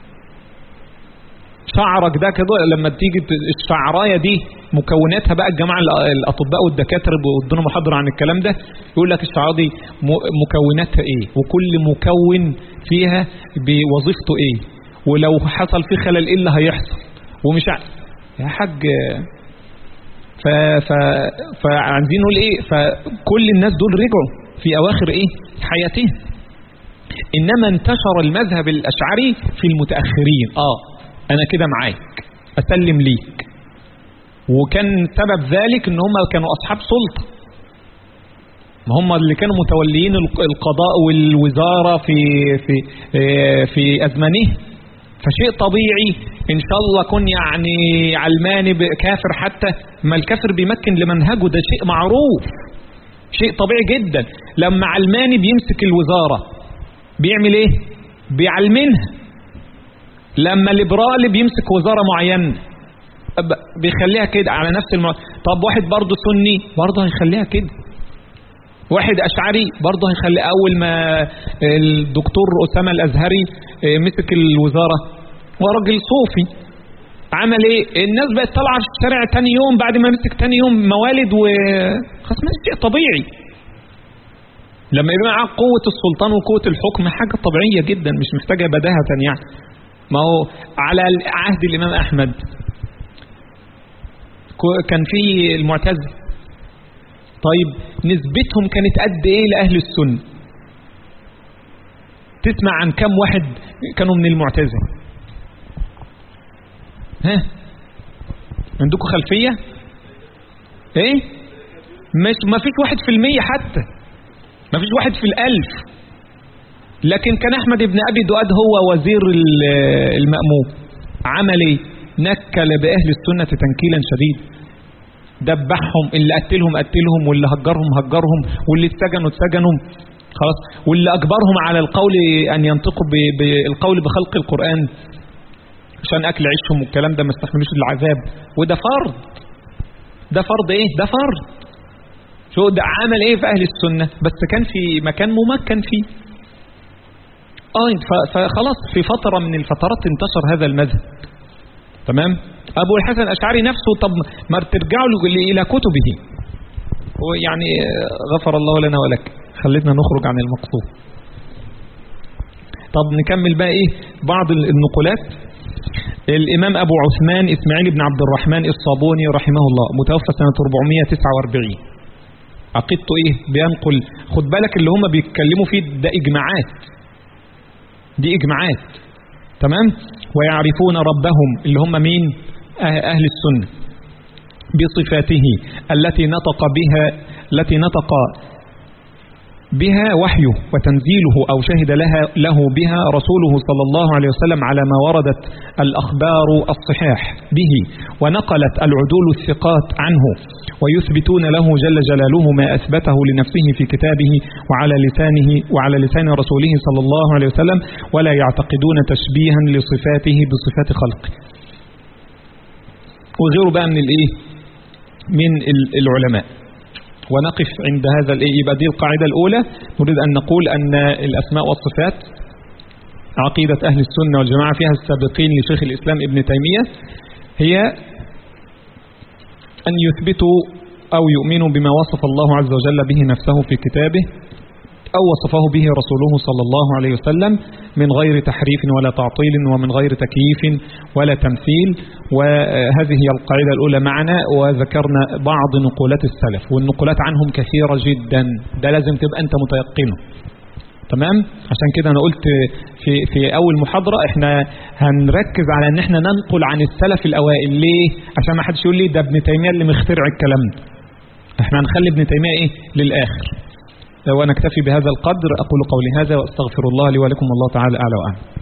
A: شعرك ده كده لما تيجي الشعرايه دي مكوناتها بقى الجماعه الاطباء والدكاتره بيدونا محاضره عن الكلام ده يقول لك الشعرايه دي مكوناتها ايه وكل مكون فيها بوظيفته ايه ولو حصل فيه خلل ايه اللي هيحصل ومش ع... يا حاج ف... ف... فعايزين نقول ايه فكل الناس دول رجعوا في اواخر ايه حياتهم انما انتشر المذهب الاشعري في المتاخرين اه انا كده معاك اسلم ليك وكان سبب ذلك ان هم كانوا اصحاب سلطه ما هم اللي كانوا متوليين القضاء والوزاره في في في ازمانه فشيء طبيعي ان شاء الله كن يعني علماني كافر حتى ما الكافر بيمكن لمنهجه ده شيء معروف شيء طبيعي جدا لما علماني بيمسك الوزاره بيعمل ايه بيعلمنها لما ليبرالي بيمسك وزاره معينه بيخليها كده على نفس المع... طب واحد برضه سني برضه هيخليها كده واحد اشعري برضه هيخلي اول ما الدكتور اسامه الازهري مسك الوزاره وراجل صوفي عمل ايه الناس بقت طالعه في الشارع تاني يوم بعد ما مسك تاني يوم موالد و خلاص شيء طبيعي لما يبقى معاك قوة السلطان وقوة الحكم حاجة طبيعية جدا مش محتاجة بداهة يعني ما هو على عهد الإمام أحمد كان في المعتزلة طيب نسبتهم كانت قد ايه لأهل السنة تسمع عن كم واحد كانوا من المعتزلة ها عندكم خلفية ايه مش ما فيش واحد في المية حتى ما فيش واحد في الألف لكن كان أحمد بن أبي دؤاد هو وزير المأمون عمل ايه نكل بأهل السنة تنكيلا شديدا دبحهم اللي قتلهم قتلهم واللي هجرهم هجرهم واللي اتسجنوا اتسجنوا خلاص واللي أجبرهم على القول أن ينطقوا بالقول بخلق القرآن عشان أكل عيشهم والكلام ده ما استحملوش العذاب وده فرض ده فرض ايه ده فرض شو ده عمل ايه في اهل السنة بس كان في مكان ممكن فيه اه فخلاص في فترة من الفترات انتشر هذا المذهب تمام ابو الحسن الاشعري نفسه طب ما ترجعوا الى كتبه ويعني غفر الله لنا ولك خليتنا نخرج عن المقصود طب نكمل بقى ايه بعض النقولات الامام ابو عثمان اسماعيل بن عبد الرحمن الصابوني رحمه الله متوفى سنة 449 عقيدته ايه بينقل خد بالك اللي هم بيتكلموا فيه ده اجماعات دي اجماعات تمام ويعرفون ربهم اللي هم مين اهل السنة بصفاته التي نطق بها التي نطق بها وحيه وتنزيله أو شهد لها له بها رسوله صلى الله عليه وسلم على ما وردت الأخبار الصحاح به ونقلت العدول الثقات عنه ويثبتون له جل جلاله ما أثبته لنفسه في كتابه وعلى لسانه وعلى لسان رسوله صلى الله عليه وسلم ولا يعتقدون تشبيها لصفاته بصفات خلقه وغيره بقى من الايه من العلماء ونقف عند هذا الايه يبقى دي القاعدة الأولى نريد أن نقول أن الأسماء والصفات عقيدة أهل السنة والجماعة فيها السابقين لشيخ الإسلام ابن تيمية هي أن يثبتوا أو يؤمنوا بما وصف الله عز وجل به نفسه في كتابه أو وصفه به رسوله صلى الله عليه وسلم من غير تحريف ولا تعطيل ومن غير تكييف ولا تمثيل وهذه هي القاعدة الأولى معنا وذكرنا بعض نقولات السلف والنقولات عنهم كثيرة جدا ده لازم تبقى أنت متيقنه تمام عشان كده أنا قلت في, في أول محاضرة احنا هنركز على ان احنا ننقل عن السلف الأوائل ليه عشان ما حدش يقول لي ده ابن تيمية اللي مخترع الكلام ده احنا هنخلي ابن تيمية ايه للآخر ونكتفي بهذا القدر أقول قولي هذا وأستغفر الله لي ولكم الله تعالى أعلى وأعلم